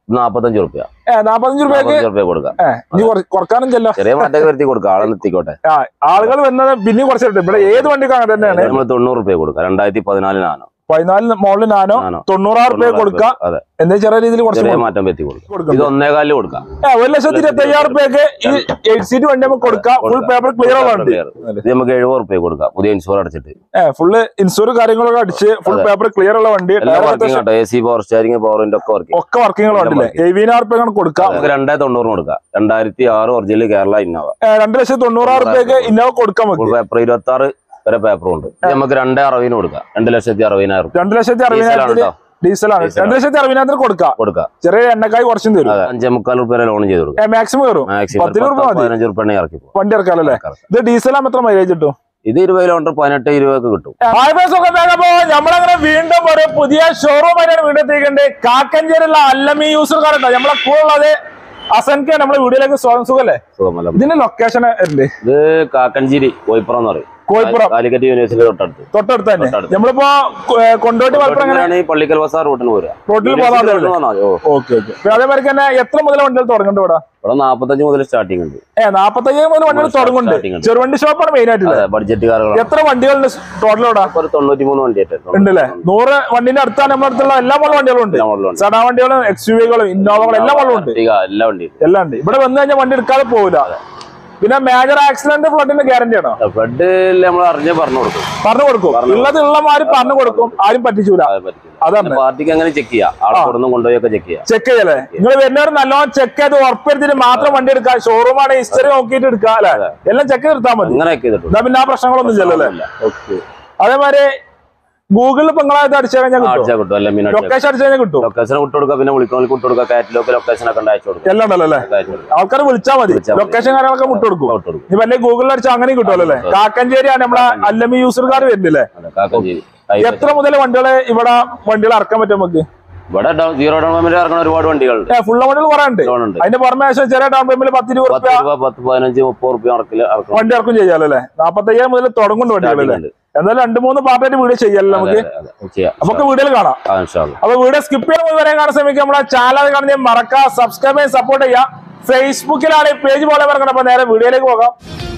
നാപ്പത്തഞ്ച് റുപ്യ ഏ നാപ്പത്തഞ്ച് രൂപയ്ക്ക് നാപ്പത്തഞ്ച് റുപ്യ കൊടുക്കാം ഏ ഇനി കുറ- കുറക്കാനും ചെല്ലോ ചെറിയ മാറ്റൊക്കെ വരുത്തി കൊടുക്കാം ആളെ നിർത്തിക്കോട്ടെ ആ ആളുകൾ വന്നത് പിന്നെയും കുറച്ചിട്ട് ഇവിടെ ഏത് വണ്ടിക്കും അങ്ങനെ തന്നെയാണ് നമ്മൾ തൊണ്ണൂറ് റുപ്യ കൊടുക്കാം രണ്ടായിരത്തി പതിനാല് നാനോ പതിനാലിന് മുകളിൽ നാനോ നാനോ തൊണ്ണൂറായിരം രൂപ കൊടുക്കുക അതെ എന്താ ചെറിയ രീതിയിൽ കുറച്ച് ചെറിയ കൊടുക്കും. മാറ്റം വരുത്തി കൊടുക്കാം ഇത് കൊടുക്കുന്നുണ്ട്. ഒന്നേകാലില് കൊടുക്കാം ഏ, ഒരു ലക്ഷത്തി ഇരുപത്തി അയ്യായിരം രൂപയ്ക്ക് ഈ എയ്റ്റ് സീറ്റ് വണ്ടി നമുക്ക് കൊടുക്കാം ഫുൾ പേപ്പർ ക്ലിയർ ഉള്ള വണ്ടി ഇത് നമുക്ക് എഴുപത് റുപ്യ കൊടുക്കാം പുതിയ ഇൻഷുർ അടച്ചിട്ട് ഏഹ് ഫുള്ള് ഇൻഷൂർ കാര്യങ്ങളൊക്കെ അടിച്ച് ഫുൾ പേപ്പർ ക്ലിയർ ഉള്ള വണ്ടി എല്ലാം ടയർ വർക്കിംഗ് അത്യാവശ്യം ആട്ടോ എ സി പവർ സ്റ്റാരിങ് പവറിന്റെ ഒക്കെ വർക്കിംഗ് ഒക്കെ വർക്കിംഗ് വണ്ടിയില്ലേ എഴുപതിനായിരം റുപ്യ കൊടുക്കാം നമുക്ക് രണ്ടേ തൊണ്ണൂറിന് കൊടുക്കാം രണ്ടായിരത്തി ആറ് ഒറിജിനൽ കേരള ഇന്നോവ ഏ, രണ്ട് ലക്ഷത്തി തൊണ്ണൂറായിരം റുപ്യക്ക് ഇന്നോവ കൊടുക്കാൻ ഫുൾ നമുക്ക് പേപ്പർ ഇരുപത്തി ആറ് വരെ പേപ്പറും ഉണ്ട് ഇത് നമുക്ക് രണ്ടേ അറുപതിന് കൊടുക്കാം രണ്ട് ലക്ഷത്തി അറുപതിനായിരം രണ്ട് ലക്ഷത്തി ഡീസലാണ് അറുപതിനായിരത്തിന് കേട്ടോ ഡീസലാണ് ഡീസലാണ്. രണ്ട് ലക്ഷത്തി അറുപതിനായിരത്തിന് കൊടുക്കാം കൊടുക്കാം ചെറിയ എണ്ണക്കായി കുറച്ചും തരും അതെ അഞ്ചേ മുക്കാൽ റുപ്യ ലോൺ ചെയ്ത് കൊടുക്കാം മാക്സിമം കയറും മാക്സിമം പത്ത് രൂപ മതി. പതിനഞ്ച് റുപ്യ ഇറക്കി പോകും വണ്ടി ഇറക്കാമല്ലേ ഇത് ഡീസലാകുമ്പോൾ എത്ര മൈലേജ് കിട്ടും ഇത് ഇരുപത് കിലോമീറ്റർ പതിനെട്ട് ഇരുപതൊക്കെ കിട്ടും അപ്പൊ നമ്മളങ്ങനെ വീണ്ടും ഒരു പുതിയ ഷോറൂം ആയിട്ടാണ് വീണ്ടും എത്തിക്കേണ്ടത് കാക്കഞ്ചേരിയുള്ള അല്ലമി യൂസർ കാറുണ്ടോ നമ്മളെ കൂടെ ഉള്ളത് അസൻക്ക് നമ്മളെ വീഡിയോയിലേക്ക് സ്വാഗതം സുഖല്ലേ സുഖമല്ല ഇതിന്റെ ലൊക്കേഷൻ ഉണ്ട് ഇത് കാക്കഞ്ചേരി കോയിപ്പുറം എന്ന് പറയും കോഴിപ്പുറം കാലിക്കറ്റ് യൂണിവേഴ്സിറ്റി തൊട്ടടുത്ത് തൊട്ടടുത്ത് തന്നെ തൊട്ടടുത്ത്. നമ്മളിപ്പോ ഏ, കൊണ്ടോട്ടി മലപ്പുറം എങ്ങനെ ഇവിടെയാണ് ഈ പള്ളിക്കൽ ബസാർ റൂട്ടിന് പോരുക റോട്ടിൽ യൂണിവേഴ്സിറ്റി പോകാൻ റോട്ടിന് പോന്നാ മതി. ഓ ഓക്കെ ഓക്കെ അതേമാതിരി തന്നെ എത്ര മുതൽ വണ്ടികൾ തുടങ്ങുന്നുണ്ട് ഇവിടെ ഇവിടെ നാപ്പത്തഞ്ച് മുതൽ സ്റ്റാർട്ടിംഗ് ഉണ്ട് ഏ നാപ്പത്തയ്യായിരം മുതൽ വണ്ടികൾ തുടങ്ങുന്നുണ്ട് starting ഉണ്ട്. ചെറുവണ്ടി ഷോപ്പാണ് മെയിൻ ആയിട്ടുള്ളത് അതെ ബഡ്ജറ്റ് കാറുകളാണ് എത്ര വണ്ടികളുണ്ട് ടോട്ടൽ ഇവിടെ ഒരു തൊണ്ണൂറ്റി മൂന്ന് വണ്ടി ഉണ്ടല്ലേ നൂറ് വണ്ടിന്റെ അടുത്താണ് നമ്മുടെ അടുത്തുള്ള എല്ലാ മോഡൽ വണ്ടികളും ഉണ്ട് സഡാ വണ്ടികളും എക്സ് യു വികളും ഇന്നോവകളും എല്ലാ മോഡലും ഉണ്ട് എല്ലാ വണ്ടിയും എല്ലാം ഉണ്ട് ഇവിടെ വന്നു കഴിഞ്ഞാൽ വണ്ടി എടുക്കാതെ പോകില്ല പിന്നെ മേജർ ആക്സിഡന്റ് ഫ്ലഡിന്റെ ഗ്യാരണ്ടി ആണോ ഫ്ലഡ് നമ്മൾ അറിഞ്ഞ് പറഞ്ഞു കൊടുക്കും പറഞ്ഞു കൊടുക്കും ഉള്ളത് ഉള്ളമാര് പറഞ്ഞു കൊടുക്കും ആരും പറ്റിച്ചൂല അത് പറ്റില്ല അതാണ് പാർട്ടിക്ക് അങ്ങനെ ചെക്ക് ചെയ്യാം ആളെ കൊടുന്നും കൊണ്ടുപോയൊക്കെ ചെക്ക് ചെയ്യാം ചെക്ക് ചെയ്യല്ലേ നിങ്ങൾ വരുന്നവർ നല്ലോണം ചെക്ക് ചെയ്ത് ഉറപ്പെടുത്തിട്ട് മാത്രം വണ്ടി എടുക്കാം ഷോറൂമാണ് ഹിസ്റ്ററി നോക്കിയിട്ട് എടുക്കാം അല്ലെ എല്ലാം ചെക്ക് ചെയ്ത് എടുത്താൽ മതി അങ്ങനെയൊക്കെ ചെയ്തിട്ടുണ്ട് എന്നാ പിന്നെ ആ പ്രശ്നങ്ങളൊന്നും ഇല്ലല്ലോ അല്ലേ ഓക്കെ അതേമാതിരി ഗൂഗിളിൽ ഇപ്പൊ നിങ്ങളായത് അടിച്ചു കഴിഞ്ഞാൽ കിട്ടും അടിച്ചാൽ കിട്ടും അല്ല മീൻ ലൊക്കേഷൻ അടിച്ചു കഴിഞ്ഞാൽ കിട്ടും ലൊക്കേഷൻ വിട്ട് കൊടുക്കുക പിന്നെ വിളിക്കണമെങ്കിൽ വിട്ട് കൊടുക്കുക കാറ്റലോക്ക് ലൊക്കേഷൻ ഒക്കെ അയച്ചു കൊടുക്കുക എല്ലാം ഉണ്ടല്ലോ അല്ലേ അയച്ചു കൊടുക്കുക ആൾക്കാർ വിളിച്ചാൽ മതി വിളിച്ചാൽ മതി. ലൊക്കേഷൻ കാര്യങ്ങളൊക്കെ വിട്ടു കൊടുക്കും വിട്ട് കൊടുക്കും ഇനി വല്ല ഗൂഗിളിൽ അടിച്ചാൽ അങ്ങനെയും കിട്ടുമല്ലോ അല്ലേ കാക്കഞ്ചേരിയാണ് നമ്മളെ അല്ലമി യൂസർക്കാർ വരുന്നില്ലേ അതെ കാക്കഞ്ചേരി എത്ര മുതൽ വണ്ടികളെ ഇവിടെ വണ്ടികൾ ഇറക്കാൻ പറ്റും നമുക്ക് ഇവിടെ ഡൗൺ സീറോ ഡൗൺ പേയ്മെന്റ് ഇറങ്ങുന്ന ഒരുപാട് വണ്ടികളുണ്ട് ഫുൾ വണ്ടികൾ കുറെ ഉണ്ട് ലോൺ ഉണ്ട് അതിന്റെ പുറമെ ശേഷം ചെറിയ ഡൗൺ പേയ്മെന്റ് പത്ത് ഇരുപത് പത്ത് റുപ്യ രൂപ പത്ത് പതിനഞ്ച് മുപ്പത് റുപ്യ ഇറക്കില്ല ഇറക്കണം വണ്ടി ഇറക്കും ചെയ്യാലോ അല്ലേ നാപ്പത്തയ്യായിരം മുതൽ തുടങ്ങുന്നുണ്ട് വണ്ടികളല്ലേ ഉണ്ട്. എന്തായാലും രണ്ട് മൂന്ന് പാർട്ടായിട്ട് വീഡിയോ ചെയ്യാലോ നമുക്ക് അതെ, അതെ. ചെയ്യാം നമുക്ക് വീഡിയോയിൽ കാണാം ആ, ഇൻഷാ അള്ളാ. അപ്പൊ വീഡിയോ സ്കിപ്പ് ചെയ്യാൻ പോയി വരാൻ കാണാൻ ശ്രമിക്കുക നമ്മളെ ചാനൽ കാണുന്ന മറക്കുക സബ്സ്ക്രൈബ് ചെയ്യാൻ സപ്പോർട്ട് ചെയ്യുക ഫേസ്ബുക്കിലാണ് ഈ പേജ് പോലെ മറക്കണം അപ്പൊ നേരെ വീഡിയോയിലേക്ക് പോകാം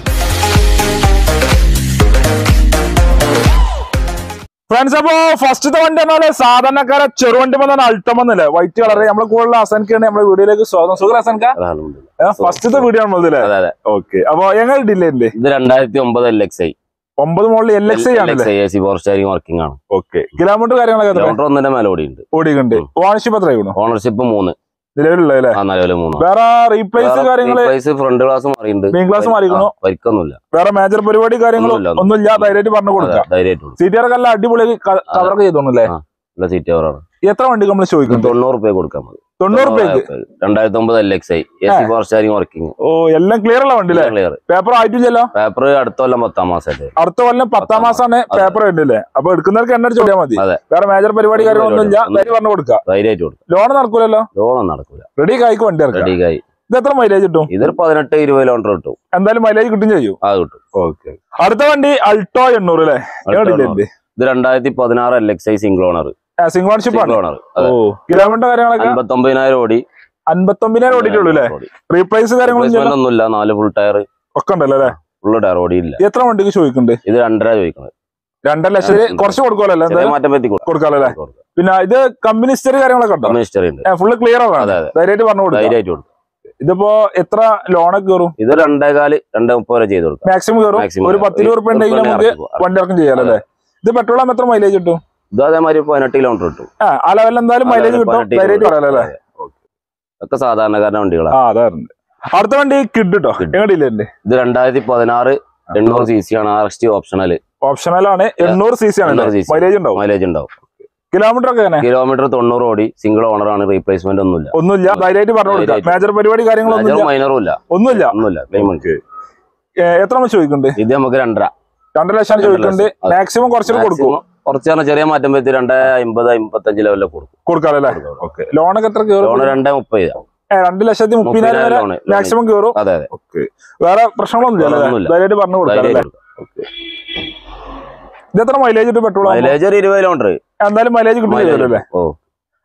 ഫ്രണ്ട്സ് അപ്പോ ഫസ്റ്റത്തെ വണ്ടി പറഞ്ഞാല് സാധാരണക്കാരെ ചെറുവണ്ടി വന്നാണ് അൾട്ടമെന്നല്ലേ വൈറ്റ് കളർ നമ്മളെ കൂടുതൽ അസൻക്കാണ് നമ്മുടെ വീഡിയോയിലേക്ക് സ്വാഗതം സുഖം അസൻക അൽഹംദുലില്ലാ. ഫസ്റ്റത്തെ വീഡിയോ ആണല്ലേ അതെ അതെ ഓക്കെ അപ്പൊ എങ്ങനെ ഡില്ലേ ഇത് രണ്ടായിരത്തി ഒമ്പത് എൽ എക്സ് ഐ ഒമ്പത് മോളിൽ എൽ എക്സ് ഐ ആണല്ലേ A C power steering working ആണ് ഓക്കെ കിലോമീറ്റർ കാര്യങ്ങളൊക്കെ എത്ര കിലോമീറ്റർ ഒന്നിന്റെ മേലെ ഓടിയുണ്ട് ഓടിക്കുന്നുണ്ട് ഓണർഷിപ്പ് എത്ര ആയിക്കണു ഓണർഷിപ്പ് മൂന്ന് നിലവിലുള്ള അല്ലേ ആ നിലവില് മൂന്ന് വേറെ റീപ്ലേസ് കാര്യങ്ങള് പ്രൈസ് ഫ്രണ്ട് ക്ലാസ് മാറിയിട്ടുണ്ട് മെയിൻ ക്ലാസ് മാറിക്കണു പരിക്കൊന്നുമില്ല വേറെ മേജർ പരിപാടി കാര്യങ്ങളും ഒന്നുമില്ല, ഒന്നുമില്ല ധൈര്യമായിട്ട് പറഞ്ഞു കൊടുക്കാം ധൈര്യമായിട്ട് സീറ്റുകാരൊക്കെ എല്ലാം അടിപൊളി കവറൊക്കെ ചെയ്തോണല്ലേ ആ. നല്ല സീറ്റ് കവറാണ് എത്ര വണ്ടി നമ്മൾ ചോദിക്കും തൊണ്ണൂറ് റുപ്യ കൊടുക്കാൻ മതി തൊണ്ണൂറ് രൂപയ്ക്ക് രണ്ടായിരത്തി ഒമ്പത് L X I A C power steering working ഓ എല്ലാം ക്ലിയർ ഉള്ള വണ്ടി അല്ലേ ക്ലിയർ പേപ്പർ ആയിട്ടില്ലല്ലോ പേപ്പർ അടുത്ത കൊല്ലം പത്താം മാസമായിട്ട് അടുത്ത കൊല്ലം പത്താം പത്താം മാസമാണ് അതെ. പേപ്പർ ഉണ്ടല്ലേ അപ്പൊ എടുക്കുന്നവർക്ക് എണ്ണ ചോദിച്ചാൽ മതി അതെ. വേറെ മേജർ പരിപാടി ഒരു കാര്യങ്ങളൊന്നും ഇല്ല പരിപാടി ധൈര്യം പറഞ്ഞു കൊടുക്കാം ധൈര്യമായിട്ട് കൊടുക്കും ലോൺ നടക്കൂലല്ലോ ലോണൊന്നും നടക്കൂല റെഡി കായ്ക്ക് വണ്ടി ഇറക്കാം റെഡിയായി ഇത് എത്ര മൈലേജ് കിട്ടും ഇതൊരു പതിനെട്ട് ഇരുപത് കിലോമീറ്റർ കിട്ടും എന്തായാലും മൈലേജ് കിട്ടും ചെയ്യും അത് കിട്ടും ഓക്കെ അടുത്ത വണ്ടി അൾട്ടോ എണ്ണൂറ് അല്ലേ അടുത്ത ഇത് രണ്ടായിരത്തി പതിനാറ് L X I single owner single ownership ആണ് സിംഗിൾ ഓണർ ഓ കിലോമീറ്റർ കാര്യങ്ങളൊക്കെ അമ്പത്തൊമ്പതിനായിരം ഓടി അൻപത്തൊമ്പതിനായിരം ഓടിയിട്ടുള്ളൂ അല്ലേ റീപ്ലേസ് കാര്യങ്ങളൊന്നും Replacement ഒന്നുമില്ല നാല് ഫുൾ ടയർ ഒക്കെ ഉണ്ടല്ലോ അല്ലേ ഫുള്ള് ടയർ ഓടിയില്ല എത്ര വണ്ടിക്ക് ചോദിക്കുന്നുണ്ട് ഇത് രണ്ടര ചോദിക്കുന്നത് രണ്ടര ലക്ഷത്തിന് ഉം. കുറച്ച് കൊടുക്കുമല്ലോ ചെറിയ എന്തായാലും മാറ്റം പറ്റി കൊടുക്കാം കൊടുക്കാമല്ലോ അല്ലേ പിന്നെ ഇത് കമ്പനി ഹിസ്റ്ററി കാര്യങ്ങളൊക്കെ ഉണ്ടോ ഹിസ്റ്ററി ഉണ്ട് ഫുള്ള് ക്ലിയർ ആണ് അതെ അതെ ധൈര്യമായിട്ട് പറഞ്ഞു കൊടുക്കാം ധൈര്യമായിട്ട് കൊടുക്കും ഇതിപ്പോ എത്ര ലോണൊക്കെ കയറും ഇത് രണ്ടേകാല് രണ്ടേ മുപ്പത് വരെ ചെയ്ത് കൊടുക്കാം മാക്സിമം കയറും Maximum ഒരു പത്ത് ഇരുപത് റുപ്യ ഉണ്ടെങ്കിൽ ഉറുപ്പിക നമുക്ക് ഇറക്കി വണ്ടി ഇറക്കം ചെയ്യാലോ അല്ലേ ഇത് പെട്രോൾ എത്ര മൈലേജ് കിട്ടും ഇത് അതേമാതിരി പതിനെട്ട് കിലോമീറ്റർ കിട്ടും ആ ആ ലെവലിൽ എന്തായാലും മൈലേജ് കിട്ടും പതിനെട്ട് ധൈര്യമായിട്ട് കിലോമീറ്റർ. പറയാലോ അല്ലേ അതെ. ഒക്കെ സാധാരണക്കാരന്റെ വണ്ടികളാണ് ആ അതാറുണ്ട് അടുത്ത വണ്ടി കിഡ് കേട്ടോ Kid. എങ്ങോട്ടില്ലേ ഇത് രണ്ടായിരത്തി പതിനാറ് എണ്ണൂറ് സി സി ആണ് ആർ എസ് ടി ഓപ്ഷണൽ ഓപ്ഷണലാണ് എണ്ണൂറ് സി സി ആണ് 800 cc. മൈലേജ് ഉണ്ടാവും മൈലേജ് ഉണ്ടാവും കിലോമീറ്റർ ഒക്കെ എങ്ങനെ കിലോമീറ്റർ തൊണ്ണൂറ് ഓടി സിംഗിൾ ഓണർ ആണ് റീപ്ലേസ്മെന്റ് ഒന്നുമില്ല ഒന്നുമില്ല ധൈര്യമായിട്ട് പറഞ്ഞു കൊടുക്കാം ധൈര്യമായിട്ട്. മേജർ പരിപാടി കാര്യങ്ങളൊന്നുമില്ല മൈനറും ഇല്ല ഒന്നുമില്ല ഒന്നുമില്ല പേയ്മെന്റ് ഏ, എത്ര നമ്മൾ ചോദിക്കുന്നുണ്ട് ഇത് നമുക്ക് രണ്ടര രണ്ടര ലക്ഷം രണ്ടര ചോദിക്കുന്നുണ്ട് ലക്ഷം. അതെ. മാക്സിമം കുറച്ചുകൂടി കൊടുക്കും Maximum കുറച്ച് പറഞ്ഞാൽ ചെറിയ മാറ്റം പറ്റി രണ്ടേ അമ്പത് അമ്പത്തഞ്ച് ലെവലിൽ കൊടുക്കും കൊടുക്കാമല്ലേ ഓക്കെ ലോണൊക്കെ എത്ര കയറും ലോണ് രണ്ടേ മുപ്പത് ചെയ്താ. ഏ, രണ്ട് ലക്ഷത്തി മുപ്പതിനായിരം വരെ ലോണ് മാക്സിമം കയറും അതെ അതെ ഓക്കെ വേറെ പ്രശ്നങ്ങളൊന്നും ഇല്ല ഒന്നുമില്ല. ധൈര്യമായിട്ട് പറഞ്ഞു കൊടുക്കാം അല്ലേ ധൈര്യമായിട്ട് കൊടുക്കാം. ഇത് എത്ര മൈലേജ് കിട്ടും പെട്രോൾ മൈലേജ് ഒരു ഇരുപത് കിലോമീറ്റർ എന്തായാലും മൈലേജ് കിട്ടും മൈലേജ് അല്ലേ ഓ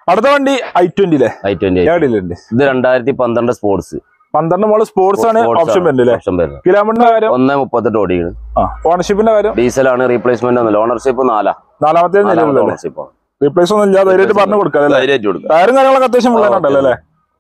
അടുത്ത വണ്ടി ഐ ട്വന്റി അല്ലേ ഐ ട്വന്റി ഏടിലുണ്ട് ഇത് രണ്ടായിരത്തി പന്ത്രണ്ട് സ്പോർട്സ് പന്ത്രണ്ട് മോള് സ്പോർട്സ് ആണ് ഓപ്ഷൻ വരുന്നത് അല്ലേ ഓപ്ഷൻ വരുന്നത് കിലോമീറ്ററിന്റെ കാര്യം ഒന്ന് മുപ്പത്തെട്ട് ഓടിയാണ് ആ ഓണർഷിപ്പിന്റെ കാര്യം ഡീസലാണ് റീപ്ലേസ്മെന്റ് ഒന്നുമില്ല ഓണർഷിപ്പ് നാലാ നാലാമത്തെ നാലാമത്തെ നിലവിലുള്ള ഓണർഷിപ്പ് റീപ്ലേസ് ഒന്നും ഇല്ല ധൈര്യമായിട്ട് പറഞ്ഞു കൊടുക്കാം അല്ലേ ധൈര്യമായിട്ട് കൊടുക്കുക ടയറും കാര്യങ്ങളൊക്കെ അത്യാവശ്യം ഉള്ളതുണ്ടല്ലോ അല്ലേ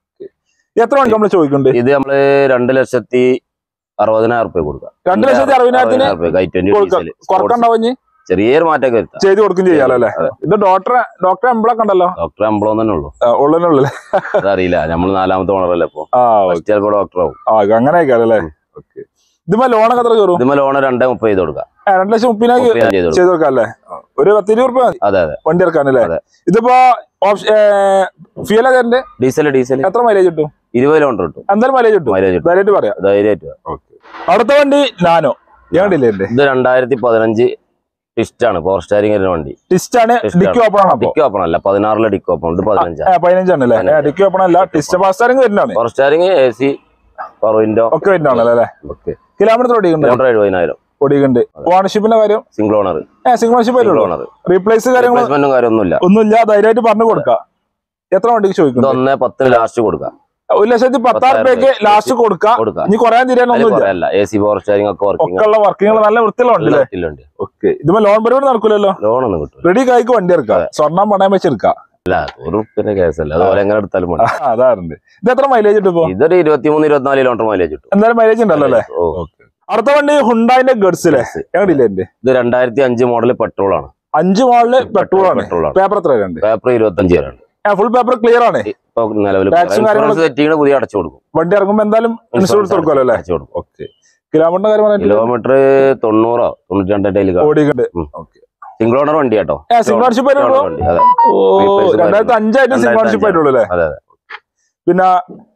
എത്ര മണിക്ക് നമ്മൾ ചോദിക്കുന്നുണ്ട് ഇത് നമ്മള് രണ്ട് ലക്ഷത്തി അറുപതിനായിരം റുപ്യ കൊടുക്കാം രണ്ട് ലക്ഷത്തി അറുപതിനായിരത്തിന് ഐ ട്വന്റി കൊടുക്കാം. ഡീസൽ കുറക്കണ്ടാവും ഇനി ചെറിയൊരു മാറ്റമൊക്കെ വരുത്താം ചെയ്ത് കൊടുക്കും ചെയ്യാലോ അല്ലേ ഇത് ഡോക്ടറെ ഡോക്ടറെ എംബ്ലൊക്കെ ഉണ്ടല്ലോ ഡോക്ടർ അമ്പളം തന്നെ ഉള്ളൂ ഉള്ളിനുള്ളിൽ അതറിയില്ല നമ്മൾ നാലാമത്തെ ഓണറല്ലേ ഇപ്പൊ ആ ഫസ്റ്റ് ചിലപ്പോ ഡോക്ടർ ആവും ആ അങ്ങനെ അല്ലേ ഓക്കെ ഇതിപ്പോ ലോണൊക്കെ എത്ര കയറും ഇതിമ്മ ലോണ് രണ്ടേ മുപ്പത് ചെയ്ത് കൊടുക്കാം ആ, രണ്ട് ലക്ഷം മുപ്പതിനാക്കി മുപ്പത് ചെയ്ത് കൊടുക്കാം ചെയ്ത് കൊടുക്കാം അല്ലേ ഒരു പത്ത് ഇരുപത് റുപ്യ മതി അതെ അതെ വണ്ടി ഇറക്കാനല്ലേ അതെ. ഇതിപ്പോ ഓപ്ഷൻ ഫിയൽ അതിന്റെ ഡീസൽ ഡീസൽ എത്ര മൈലേജ് കിട്ടും ഇരുപത് കിലോമീറ്റർ കിട്ടും എന്തായാലും മൈലേജ് കിട്ടും മൈലേജ് കിട്ടും ധൈര്യമായിട്ട് പറയാം ധൈര്യമായിട്ട് വാ. അടുത്ത വണ്ടി നാനോ ഏണ്ടില്ലേ എന്റെ ഇത് രണ്ടായിരത്തി പതിനഞ്ച് ടിസ്റ്റ് ആണ് പവർ സ്റ്റാരിംഗ് വരുന്ന വണ്ടി ടിസ്റ്റ് ആണ് Twist ഡിക്കി ഓപ്പൺ ആണ് അപ്പൊ ഡിക്കി ഓപ്പൺ അല്ല പതിനാറിലെ ഡിക്കി ഓപ്പൺ ഇത് പതിനഞ്ചാണ് ഏ, പതിനഞ്ചാണ് അല്ലേ പതിനഞ്ച്. ഡിക്കി ഓപ്പൺ അല്ല ടിസ്റ്റ് ഫാസ്റ്റാറിംഗ് വരുന്നതാണ് power steering A C power window ഒക്കെ വരുന്നതാണ് അല്ലേ ഓക്കെ കിലോമീറ്റർ ഓടിക്കുന്നുണ്ട് കിലോമീറ്റർ എഴുപതിനായിരം ഓടിക്കുന്നുണ്ട് ഓണർഷിപ്പിന്റെ കാര്യം സിംഗിൾ ഓണർ ഏഹ് സിംഗിൾ ഓണർഷിപ്പ് സിംഗിൾ വരുള്ളൂ ഓണർ റീപ്ലേസ് കാര്യങ്ങൾ റീപ്ലേസ്മെന്റും കാര്യമൊന്നുമില്ല ഒന്നുമില്ല ധൈര്യമായിട്ട് പറഞ്ഞു കൊടുക്കാം എത്ര വണ്ടിക്ക് ഇത് ചോദിക്കുന്നു ഒന്നേ പത്തിന് ലാസ്റ്റ് കൊടുക്കാം ഒരു ലക്ഷത്തി പത്തായിരം പത്തായിരം രൂപയ്ക്ക് രൂപയ്ക്ക് ലാസ്റ്റ് കൊടുക്കാം കൊടുക്കാം ഇനി കുറയാൻ തീരാനൊന്നുമില്ല പറയല്ല എ സി പവർ സ്റ്റാരിംഗ് ഒക്കെ വർക്കിംഗ് ഒക്കെ ഉള്ള വർക്കിങ്ങൾ നല്ല വൃത്തിയുള്ള വണ്ടി അല്ലേ ഉണ്ട് ഓക്കെ ഇതിപ്പോ ലോൺ പരിപാടി നടക്കൂലല്ലോ ലോണൊന്നും കിട്ടില്ല റെഡി കായ്ക്ക് വണ്ടി ഇറക്കാം സ്വർണ്ണം പണയം വെച്ചെടുക്കാം അല്ല ഒരു റുപ്യന്റെ കേസല്ല അതുപോലെ എങ്ങനെ എടുത്താലും മതി അതാറുണ്ട് ഇത് എത്ര മൈലേജ് ഉണ്ട് ഇപ്പൊ ഇതൊരു ഇരുപത്തിമൂന്ന് ഇരുപത്തിനാല് കിലോമീറ്റർ മൈലേജ് കിട്ടും എന്തായാലും മൈലേജ് ഉണ്ടല്ലോ അല്ലേ ഓ അടുത്ത വണ്ടി ഹുണ്ടായിന്റെ ഗഡ്സിലെ എവിടെയില്ലേ എന്റെ ഇത് രണ്ടായിരത്തി അഞ്ച് മോഡൽ പെട്രോൾ ആണ് അഞ്ച് മോളില് പെട്രോൾ ആണ് പെട്രോൾ ആണ് പേപ്പർ എത്ര ഉണ്ട് പേപ്പർ ഇരുപത്തഞ്ച് വരെയാണ് ഫുൾ പേപ്പർ ക്ലിയർ ആണ് ഇപ്പൊ നിലവിൽ Tax ഉം കാര്യങ്ങളൊക്കെ- സെറ്റിങ്ങിന് പുതിയ അടച്ചു കൊടുക്കും വണ്ടി ഇറങ്ങുമ്പോ എന്തായാലും ഇൻഷുറൻസ് കൊടുക്കുമല്ലോ അല്ലേ അടച്ചു കൊടുക്കും ഓക്കെ കിലോമീറ്ററിന്റെ കാര്യം പറഞ്ഞിട്ട് കിലോമീറ്റർ തൊണ്ണൂറോ തൊണ്ണൂറ്റി രണ്ട് ഡേയിൽ ഓടിക്കുന്നുണ്ട് ഉം. സിംഗിൾ ഓണർ വണ്ടി കേട്ടോ ഏ സിംഗിൾ ഓണർഷിപ്പ് ആയിട്ടുള്ളൂ വണ്ടി അതെ ഓ Replace രണ്ടായിരത്തി അഞ്ചായിട്ട് സിംഗിൾ ഓണർഷിപ്പ് ആയിട്ടുള്ളൂ അല്ലേ അതെ അതെ പിന്നെ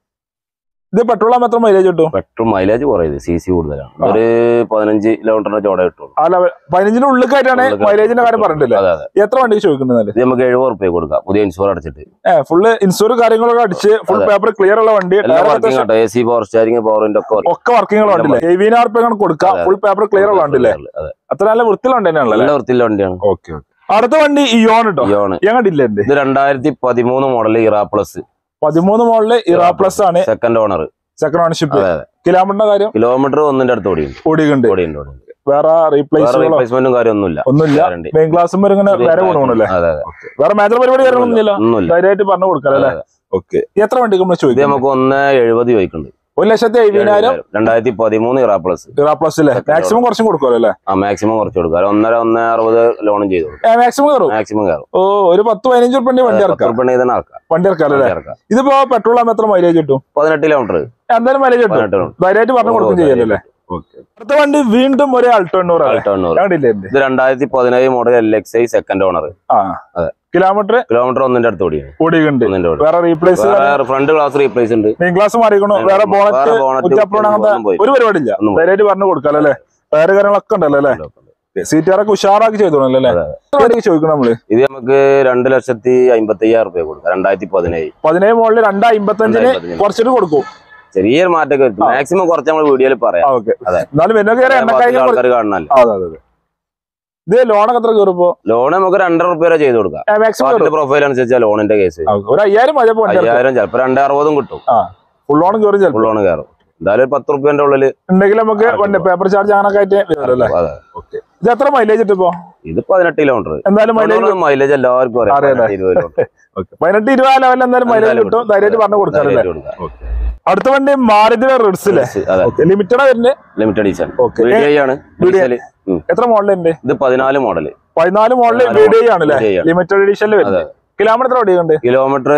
ഇത് പെട്രോൾ ആകുമ്പോൾ എത്ര മൈലേജ് കിട്ടും പെട്രോൾ മൈലേജ് കുറയത് സി സി കൂടുതലാണ് ഒരു പതിനഞ്ച് കിലോമീറ്ററിന്റെ ചോട കിട്ടുള്ളൂ അല്ല പതിനഞ്ചിന്റെ ഉള്ളിലേക്കായിട്ടാണ് ഉള്ളിലേക്ക് മൈലേജിന്റെ കാര്യം പറഞ്ഞിട്ടില്ല അതെ അതെ എത്ര വണ്ടിക്ക് ചോദിക്കുന്നത് ഇത് നമുക്ക് എഴുപത് റുപ്യ കൊടുക്കാം പുതിയ ഇൻഷുർ അടച്ചിട്ട് ഏഹ് ഫുള്ള് ഇൻഷൂർ കാര്യങ്ങളൊക്കെ അടിച്ച് ഫുൾ അതെ. പേപ്പർ ക്ലിയർ ഉള്ള വണ്ടി എല്ലാം ടയർ വർക്കിംഗ് അത്യാവശ്യം ആട്ടോ എ സി പവർ സ്റ്റാരിംഗ് പവറിന്റെ ഒക്കെ working. ഒക്കെ വർക്കിംഗ് വണ്ടില്ലേ എഴുപതിനായിരം റുപ്യ കൊടുക്കാം അതെ. ഫുൾ പേപ്പർ ക്ലിയർ ഉള്ള വണ്ടില്ലേ അതെ അത്ര നല്ല വൃത്തിയുള്ള വണ്ടി തന്നെയാണല്ലോ നല്ല വൃത്തിയുള്ള വണ്ടിയാണ് ഓക്കെ അടുത്ത വണ്ടി ഇയോൺ കേട്ടോ ഇയോണ് ഞങ്ങളില്ലേ എന്റെ ഇത് രണ്ടായിരത്തി പതിമൂന്ന് മോഡൽ ഇറാ പ്ലസ് പതിമൂന്ന് മോളില് ഇറാ പ്ലസ് ആണ് സെക്കൻഡ് ഓണർ സെക്കൻഡ് ഓണർഷിപ്പ് അതെ അതെ കിലോമീറ്ററിന്റെ കാര്യം കിലോമീറ്റർ ഒന്നിന്റെ അടുത്ത് ഓടിയുണ്ട് ഓടിക്കുന്നുണ്ട് ഓടിയുണ്ട് ഓടിയുണ്ട് വേറെ വേറെ റീപ്ലേസുകളോ റീപ്ലേസ്മെന്റും കാര്യമൊന്നുമില്ല ഒന്നുമില്ല Guarantee. മെയിൻ ക്ലാസ്സും ഇങ്ങനെ വേറെ കൊണ്ടുപോകണല്ലേ അതെ അതെ വേറെ മേജർ പരിപാടി കാര്യങ്ങളൊന്നുമില്ല ഒന്നുമില്ല ധൈര്യമായിട്ട് പറഞ്ഞു കൊടുക്കാം അല്ലേ അതെ. ഓക്കെ എത്ര വണ്ടിക്ക് നമ്മൾ ഇത് ചോദിക്കും നമുക്ക് ഒന്ന് എഴുപത് ചോദിക്കുന്നുണ്ട് ഒരു ലക്ഷത്തി എഴുപതിനായിരം രണ്ടായിരത്തി പതിമൂന്ന് ഇറാ പ്ലസ് ഇറാ പ്ലസ് അല്ലേ Second മാക്സിമം കുറച്ചും കൊടുക്കുമല്ലോ അല്ലേ ആ മാക്സിമം കുറച്ച് കൊടുക്കാം ഒരു ഒന്നര ഒന്ന് അറുപത് ലോണും ചെയ്തു കൊടുക്കും മാക്സിമം കയറും മാക്സിമം കയറും ഓ ഒരു പത്ത് പതിനഞ്ച് റുപ്യ വണ്ടി പത്ത് ഇറക്കാം ഉറുപ്പിക തന്നെ ആക്കാം വണ്ടി ഇറക്കാം അല്ലേ വണ്ടി ഇറക്കാം ഇതിപ്പോ പെട്രോൾ ആകുമ്പോൾ എത്ര മൈലേജ് കിട്ടും പതിനെട്ട് കിലോമീറ്റർ എന്തായാലും മൈലേജ് കിട്ടും പതിനെട്ട് കിലോമീറ്റർ ധൈര്യമായിട്ട് പറഞ്ഞു കൊടുക്കും ചെയ്യാലോ അല്ലേ അടുത്ത വണ്ടി വീണ്ടും ഒരു അൾട്ടോണ്ണൂറ് തൊണ്ണൂറ് കണ്ടില്ലേ എന്റെ ഇത് രണ്ടായിരത്തി പതിനേഴ് model L X I second owner ആ അതെ. കിലോമീറ്റർ കിലോമീറ്റർ ഒന്നിന്റെ അടുത്ത് ഓടിയാണ് ഓടിക്കുന്നുണ്ട് ഒന്നിന്റെ ഓടി വേറെ റീപ്ലേസ് വേറെ ഫ്രണ്ട് ഗ്ലാസ് റീപ്ലേസ് ഉണ്ട് മെയിൻ ക്ലാസ് മാറിക്കണോ വേറെ ബോണറ്റ് വേറെ bonnet കുറ്റപ്രോൺ അങ്ങനത്തെ ഒന്നും പോയി. ഒരു പരിപാടിയില്ല ഒന്നും പോയി. ധൈര്യമായിട്ട് പറഞ്ഞു കൊടുക്കാലോ അല്ലേ ടയർ കാര്യങ്ങളൊക്കെ ഉണ്ടല്ലോ അല്ലേ സീറ്റുകാരൊക്കെ ഉഷാറാക്കി ചെയ്തോളൂ അല്ലേ അതെ. എത്ര വണ്ടിക്ക് ചോദിക്കണം നമ്മള് ഇത് നമുക്ക് രണ്ട് ലക്ഷത്തി അമ്പത്തി അയ്യായിരം റുപ്യ കൊടുക്കാം രണ്ടായിരത്തി പതിനേഴ് പതിനേഴ് മുകളിൽ രണ്ട് അമ്പത്തഞ്ചിന് രണ്ടായിരത്തി കുറച്ചിട്ട് കൊടുക്കും ചെറിയൊരു മാറ്റമൊക്കെ വരും മാക്സിമം കുറച്ച് നമ്മൾ വീഡിയോയിൽ പറയാം ആ ഓക്കെ അതെ. എന്നാലും എന്നെ കയറി എണ്ണക്കായി ആൾക്കാർ കാണണല്ലോ അതെ അതെ അതെ ഇത് ലോണൊക്കെ എത്ര കയറിപ്പോ ലോൺ നമുക്ക് രണ്ടര റുപ്യ വരെ ചെയ്ത് കൊടുക്കാം മാക്സിമം പാർട്ടിന്റെ പ്രൊഫൈൽ അനുസരിച്ചാ ലോണിന്റെ കേസ് ഒരു അയ്യായിരം മതി അപ്പൊ വണ്ടി അയ്യായിരം ചിലപ്പോ രണ്ടേ അറുപതും കിട്ടും ഫുൾ ലോൺ കയറി ചിലപ്പോൾ ഫുൾ ലോൺ കയറും എന്തായാലും ഒരു പത്ത് റുപ്യന്റെ ഉള്ളില് ഉണ്ടെങ്കിൽ നമുക്ക് ആ, വണ്ടി പേപ്പർ ചാർജ് അങ്ങനൊക്കെ ആയിട്ട് വരുമല്ലോ അല്ലേ അതെ ഇത് എത്ര മൈലേജ് ഇട്ടിപ്പോ ഇത് പതിനെട്ട് കിലോമീറ്റർ എന്തായാലും മൈലേജ് മൈലേജ് എല്ലാവർക്കും അറിയാം അറിയാലേ. പതിനെട്ട് ഇരുപത് kilometer. പതിനെട്ട് ഇരുപത് ലെവലിൽ എന്തായാലും മൈലേജ് എന്തായാലും കിട്ടും ധൈര്യമായിട്ട് പറഞ്ഞു കൊടുക്കാറല്ലേ ധൈര്യമായിട്ട് കൊടുക്കാം. അടുത്ത വണ്ടി മാരുതിയുടെ റിഡ്സ് അല്ലേ അതെ ലിമിറ്റഡ് വരുന്നത് ലിമിറ്റഡ് എഡിഷൻ ഓക്കെ VDI ആണ് VDI. ഡീസൽ ഉം. എത്ര മോഡലുണ്ട് ഇത് പതിനാല് മോഡല് പതിനാല് മോഡല് പതിനാല് വി ഡി ആണ് അല്ലേ VDI ആണ്. ലിമിറ്റഡ് എഡിഷനിൽ വരുന്നത് കിലോമീറ്റർ ഓടിയുണ്ട് കിലോമീറ്റർ